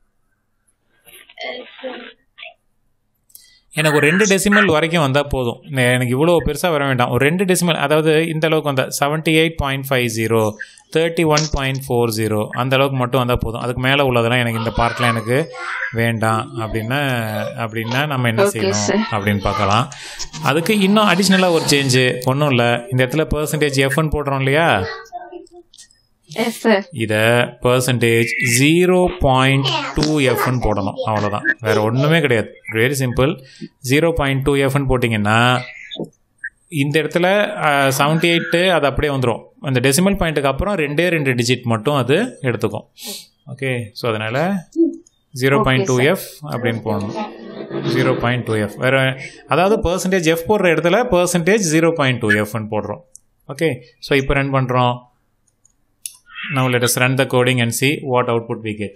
எனக்கு ஒரு ரெண்டு டெசிமல் வரைக்கும் வந்தால் போதும் நே- எனக்கு இவ்வளோ பெருசாக வர வேண்டாம் ஒரு ரெண்டு டெசிமல் அதாவது இந்த அளவுக்கு வந்தால் seventy eight point five zero thirty one point four zero அந்த அளவுக்கு மட்டும் வந்தால் போதும் அதுக்கு மேலே உள்ளதெல்லாம் எனக்கு இந்த பார்ட்லாம் எனக்கு வேண்டாம் அப்படின்னா அப்படின்னா நம்ம என்ன Okay, செய்யணும் sir. அப்படின்னு பார்க்கலாம் அதுக்கு இன்னும் அடிஷ்னலாக ஒரு சேஞ்சு ஒன்றும் இல்லை இந்த இடத்துல பர்சன்டேஜ் எஃப்னு போடுறோம் இல்லையா எஸ் சார் இதை பர்சன்டேஜ் ஜீரோ பாயிண்ட் டூ எஃப்னு போடணும் அவ்வளோதான் வேற ஒன்றுமே கிடையாது very simple zero point two எஃப்னு போட்டிங்கன்னா இந்த இடத்துல செவன்ட்டி எயிட்டு அது அப்படியே வந்துடும் அந்த டெசிமல் பாயிண்ட்டுக்கு அப்புறம் ரெண்டே ரெண்டு டிஜிட் மட்டும் அது எடுத்துக்கும் ஓகே ஸோ அதனால் ஜீரோ பாயிண்ட் டூ எஃப் அப்படின்னு போடணும் ஜீரோ பாயிண்ட் டூ எஃப் வேறு அதாவது பர்சன்டேஜ் எஃப் போடுற இடத்துல பர்சன்டேஜ் ஜீரோ பாயிண்ட் டூ எஃப்னு போடுறோம் ஓகே ஸோ இப்போ ரன் பண்ணுறோம் Now let us run the coding and see what output we get.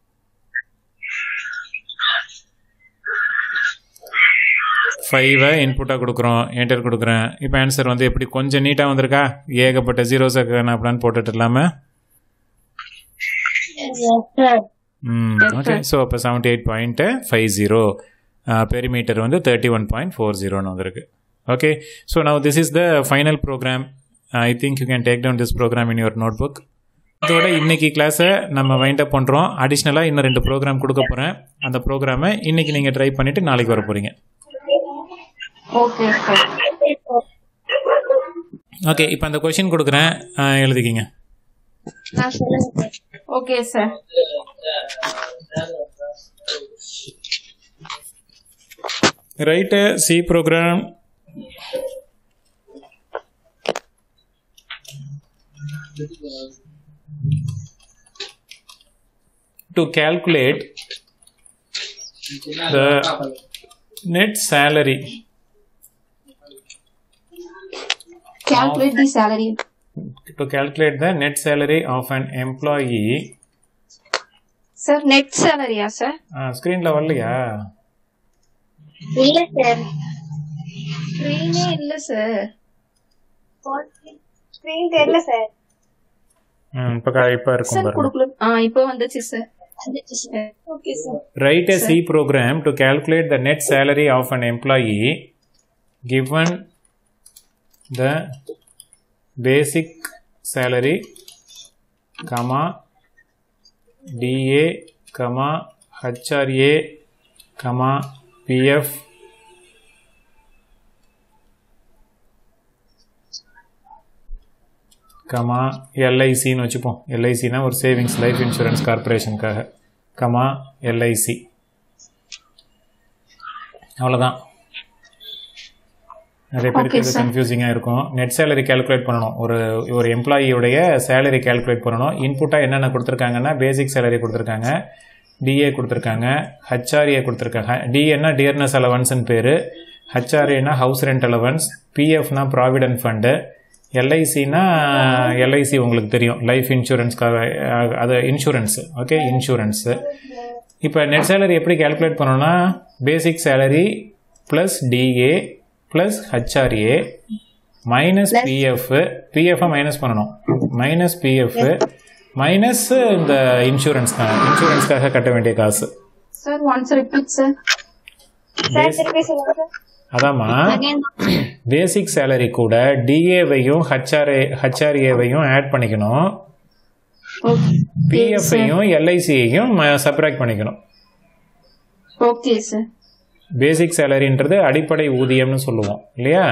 ஃபைவை இன்புட்டாக கொடுக்குறோம் என்டர் கொடுக்குறேன் இப்போ ஆன்சர் வந்து எப்படி கொஞ்சம் நீட்டாக வந்திருக்கா ஏகப்பட்ட ஜீரோஸை நான் போட்டுட்டு இல்லாமல் Yes, sir. ம் ஓகே ஸோ அப்போ seventy eight point five zero perimeter வந்து தேர்ட்டி ஒன் பாயிண்ட் ஃபோர் ஜீரோன்னு வந்திருக்கு okay so now this is the final program I think you can take down this program in your notebook இதோட இன்னைக்கு கிளாஸை நம்ம wind up பண்ணுறோம் அடிஷ்னலாக இன்னும் ரெண்டு ப்ரோக்ராம் கொடுக்க போகிறேன் அந்த ப்ரோக்ராமை இன்னைக்கு நீங்கள் ட்ரை பண்ணிவிட்டு நாளைக்கு வர போகிறீங்க ஓகே சார் ஓகே இப்போ அந்த கொஷின் கொடுக்குறேன் அஹ், எழுதிக்கிங்க நான் சொல்லுங்க sir. Okay sir write a C program to calculate the net salary calculate the salary to calculate the net salary of an employee sir net சேலரியா சார் ஸ்க்ரீனில் வரலையா இல்ல சார் ஸ்க்ரீனே இல்ல சார் ஸ்கிரீன் தெரியல சார் இப்போ இப்போ இருக்கும் சார் பாருங்க கொடுக்கல ஆ இப்போ வந்துச்சு sir okay sir Write a C program to calculate the net salary of an employee given the basic salary, comma, DA, comma, HRA, comma, PF, comma எல்ஐசின்னு வச்சுப்போம் எல்ஐசினா ஒரு சேவிங்ஸ் லைஃப் இன்சூரன்ஸ் கார்பரேஷனுக்காக கமா எல்ஐசி அவ்வளோதான் நிறைய பேருக்கு Okay, இது sir. கன்ஃபியூசிங்காக இருக்கும் நெட் சேலரி கால்குலேட் பண்ணணும் ஒரு ஒரு எம்ப்ளாயியோடைய சேலரி கால்குலேட் பண்ணணும் இன்புட்டாக என்னென்ன கொடுத்துருக்காங்கன்னா பேசிக் சேலரி கொடுத்துருக்காங்க டிஏ கொடுத்துருக்காங்க ஹச்ஆர்ஏ கொடுத்துருக்காங்க டிஏன்னா டியர்னஸ் அலவன்ஸ்னு பேர் ஹச்ஆர்ஏனா ஹவுஸ் ரெண்ட் அலவன்ஸ் பிஎஃப்னா ப்ராவிடென்ட் ஃபண்டு எல்ஐசினா எல்ஐசி உங்களுக்கு தெரியும் லைஃப் இன்சூரன்ஸ்க்காக அஹ், அது இன்சூரன்ஸ் ஓகே இன்சூரன்ஸு இப்போ நெட் சேலரி எப்படி கால்குலேட் பண்ணோம்னா basic salary plus DA plus HRA minus PF பிஎஃப்பை மைனஸ் பண்ணணும் மைனஸ் பிஎஃப் மைனஸ் இந்த இன்சூரன்ஸ்க்காக இன்சூரன்ஸ்க்காக கட்ட வேண்டிய காசு sir once repeat sir sir திருப்பி சொல்லுங்க சார் அதாம்மா அகைன் பேசிக் சேலரி கூட டிஏவையும் ஹச்ஆர்ஏ ஹச்ஆர்ஏவையும் ஆட் பண்ணிக்கணும் ஓகே பிஎஃப்ஐயும் எல்ஐசியையும் சப்ராக்ட் பண்ணிக்கணும் ஓகே சார் பேசிக் சேலரின்றது அடிப்படை ஊதியம்னு சொல்லுவோம் இல்லையா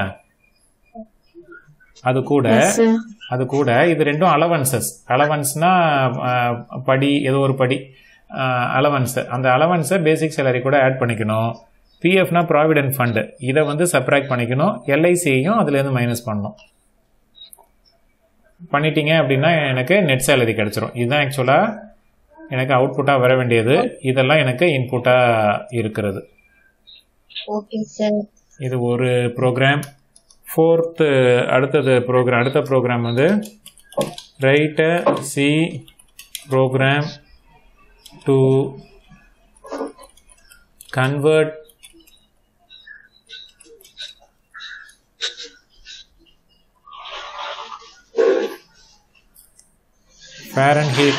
அது கூட சார் அது கூட இது ரெண்டும் அலவன்சஸ் அலவன்ஸ்னா படி ஏதோ ஒரு படி அலவன்ஸ் அந்த அலவன்ஸை பேசிக் சேலரி கூட ஆட் பண்ணிக்கணும் பிஎஃப்னா ப்ராவிடென்ட் ஃபண்டு இதை வந்து சப்ராக்ட் பண்ணிக்கணும் எல்ஐசியையும் அதுலேருந்து மைனஸ் பண்ணணும் பண்ணிட்டீங்க அப்படின்னா எனக்கு நெட் சேலரி கிடைச்சிரும் இதுதான் ஆக்சுவலாக எனக்கு அவுட்புட்டாக வர வேண்டியது இதெல்லாம் எனக்கு இன்புட்டாக இருக்கிறது ஓகே சார் இது ஒரு ப்ரோக்ராம் ஃபோர்த்து அடுத்தது ப்ரோக்ராம் அடுத்த ப்ரோக்ராம் வந்து write C program to convert Fahrenheit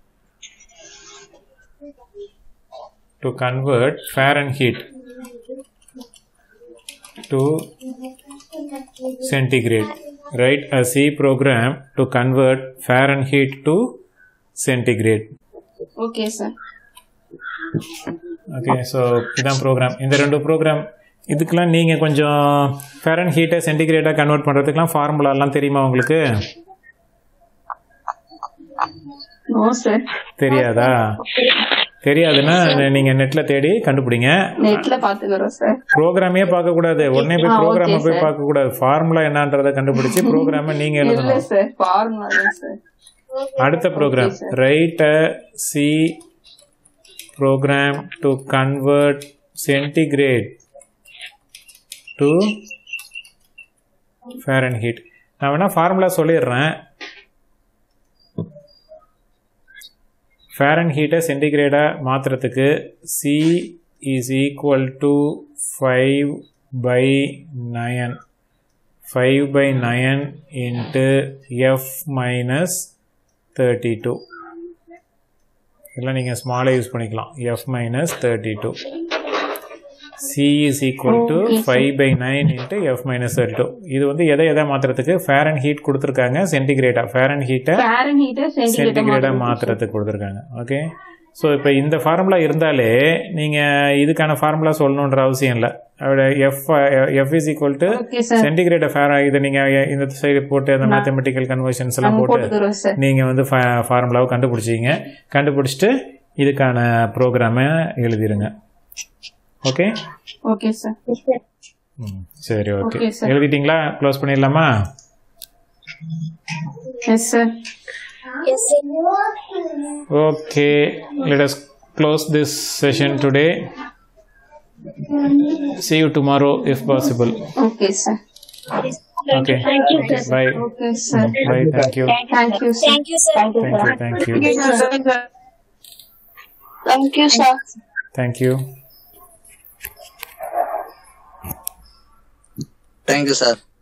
to convert Fahrenheit to centigrade. Write a C program to convert Fahrenheit to centigrade. Okay sir okay so இதான் ப்ரோக்ராம் இந்த ரெண்டு program இதுக்கெல்லாம் நீங்கள் கொஞ்சம் ஃபேரன் ஹீட்டை சென்டிகிரேட்டாக கன்வெர்ட் பண்ணுறதுக்கெலாம் ஃபார்முலாலாம் தெரியுமா உங்களுக்கு நோ சார் தெரியாதா தெரியாதுன்னா நீங்கள் நெட்டில் தேடி கண்டுபிடிங்க நெட்ல பாத்துக்கிறோம் சார் ப்ரோக்ராமே பார்க்கக்கூடாது உடனே போய் ஆ, ப்ரோக்ராமை okay, போய் sir. பார்க்கக்கூடாது ஃபார்முலா என்னன்றதை கண்டுபிடிச்சி ப்ரோக்ராமை நீங்கள் இல்ல எழுதணும் சார் ஃபார்முலா தான் சார் அடுத்த program Okay, sir. Write a C program to convert centigrade to Fahrenheit நான் வேணா ஃபார்முலா சொல்லிடுறேன் ஃபேரன்ஹீட்டை சென்டிகிரேடாக மாற்றுறதுக்கு C is equal to five by nine five by nine into F minus thirty two இல்லை நீங்கள் ஸ்மாலே யூஸ் பண்ணிக்கலாம் F minus thirty two C is equal to Okay, sir. Five by nine into F minus thirty two இது வந்து எதை எதை மாற்றுறதுக்கு ஃபேரன் heat கொடுத்துருக்காங்க சென்டிகிரேட்டா ஃபேரன் ஹீட்டை ஃபேரன் ஹீட்டர் சென்டிகிரேடாக சென்டிகிரேட் மாற்றுறதுக்கு கொடுத்துருக்காங்க ஓகே ஸோ இப்போ இந்த ஃபார்முலா இருந்தாலே நீங்கள் இதுக்கான ஃபார்முலா சொல்லணுன்ற அவசியம் இல்லை அதோட F F is equal to okay sir centigrade ஃபேர இதை நீங்கள் இந்த சைடு போட்டு அந்த மேத்தமெட்டிக்கல் கன்வர்ஷன்ஸ் எல்லாம் நாங்க போட்டு போட்டுக்கிறோம் சார் நீங்கள் வந்து ஃபார்முலாவை கண்டுபிடிச்சிங்க கண்டுபிடிச்சிட்டு இதுக்கான ப்ரோக்ராமை எழுதிருங்க ஓகே ஓகே சார் ம், சரி ஓகே Okay, sir. எழுதிட்டீங்களா க்ளோஸ் பண்ணிடலாமா yes sir Yes, sir. Okay let us close this session today see you tomorrow if possible okay sir okay Thank you, sir. bye okay sir bye thank you thank you sir Thank you, sir. thank you thank you thank you sir thank you Thank you, sir.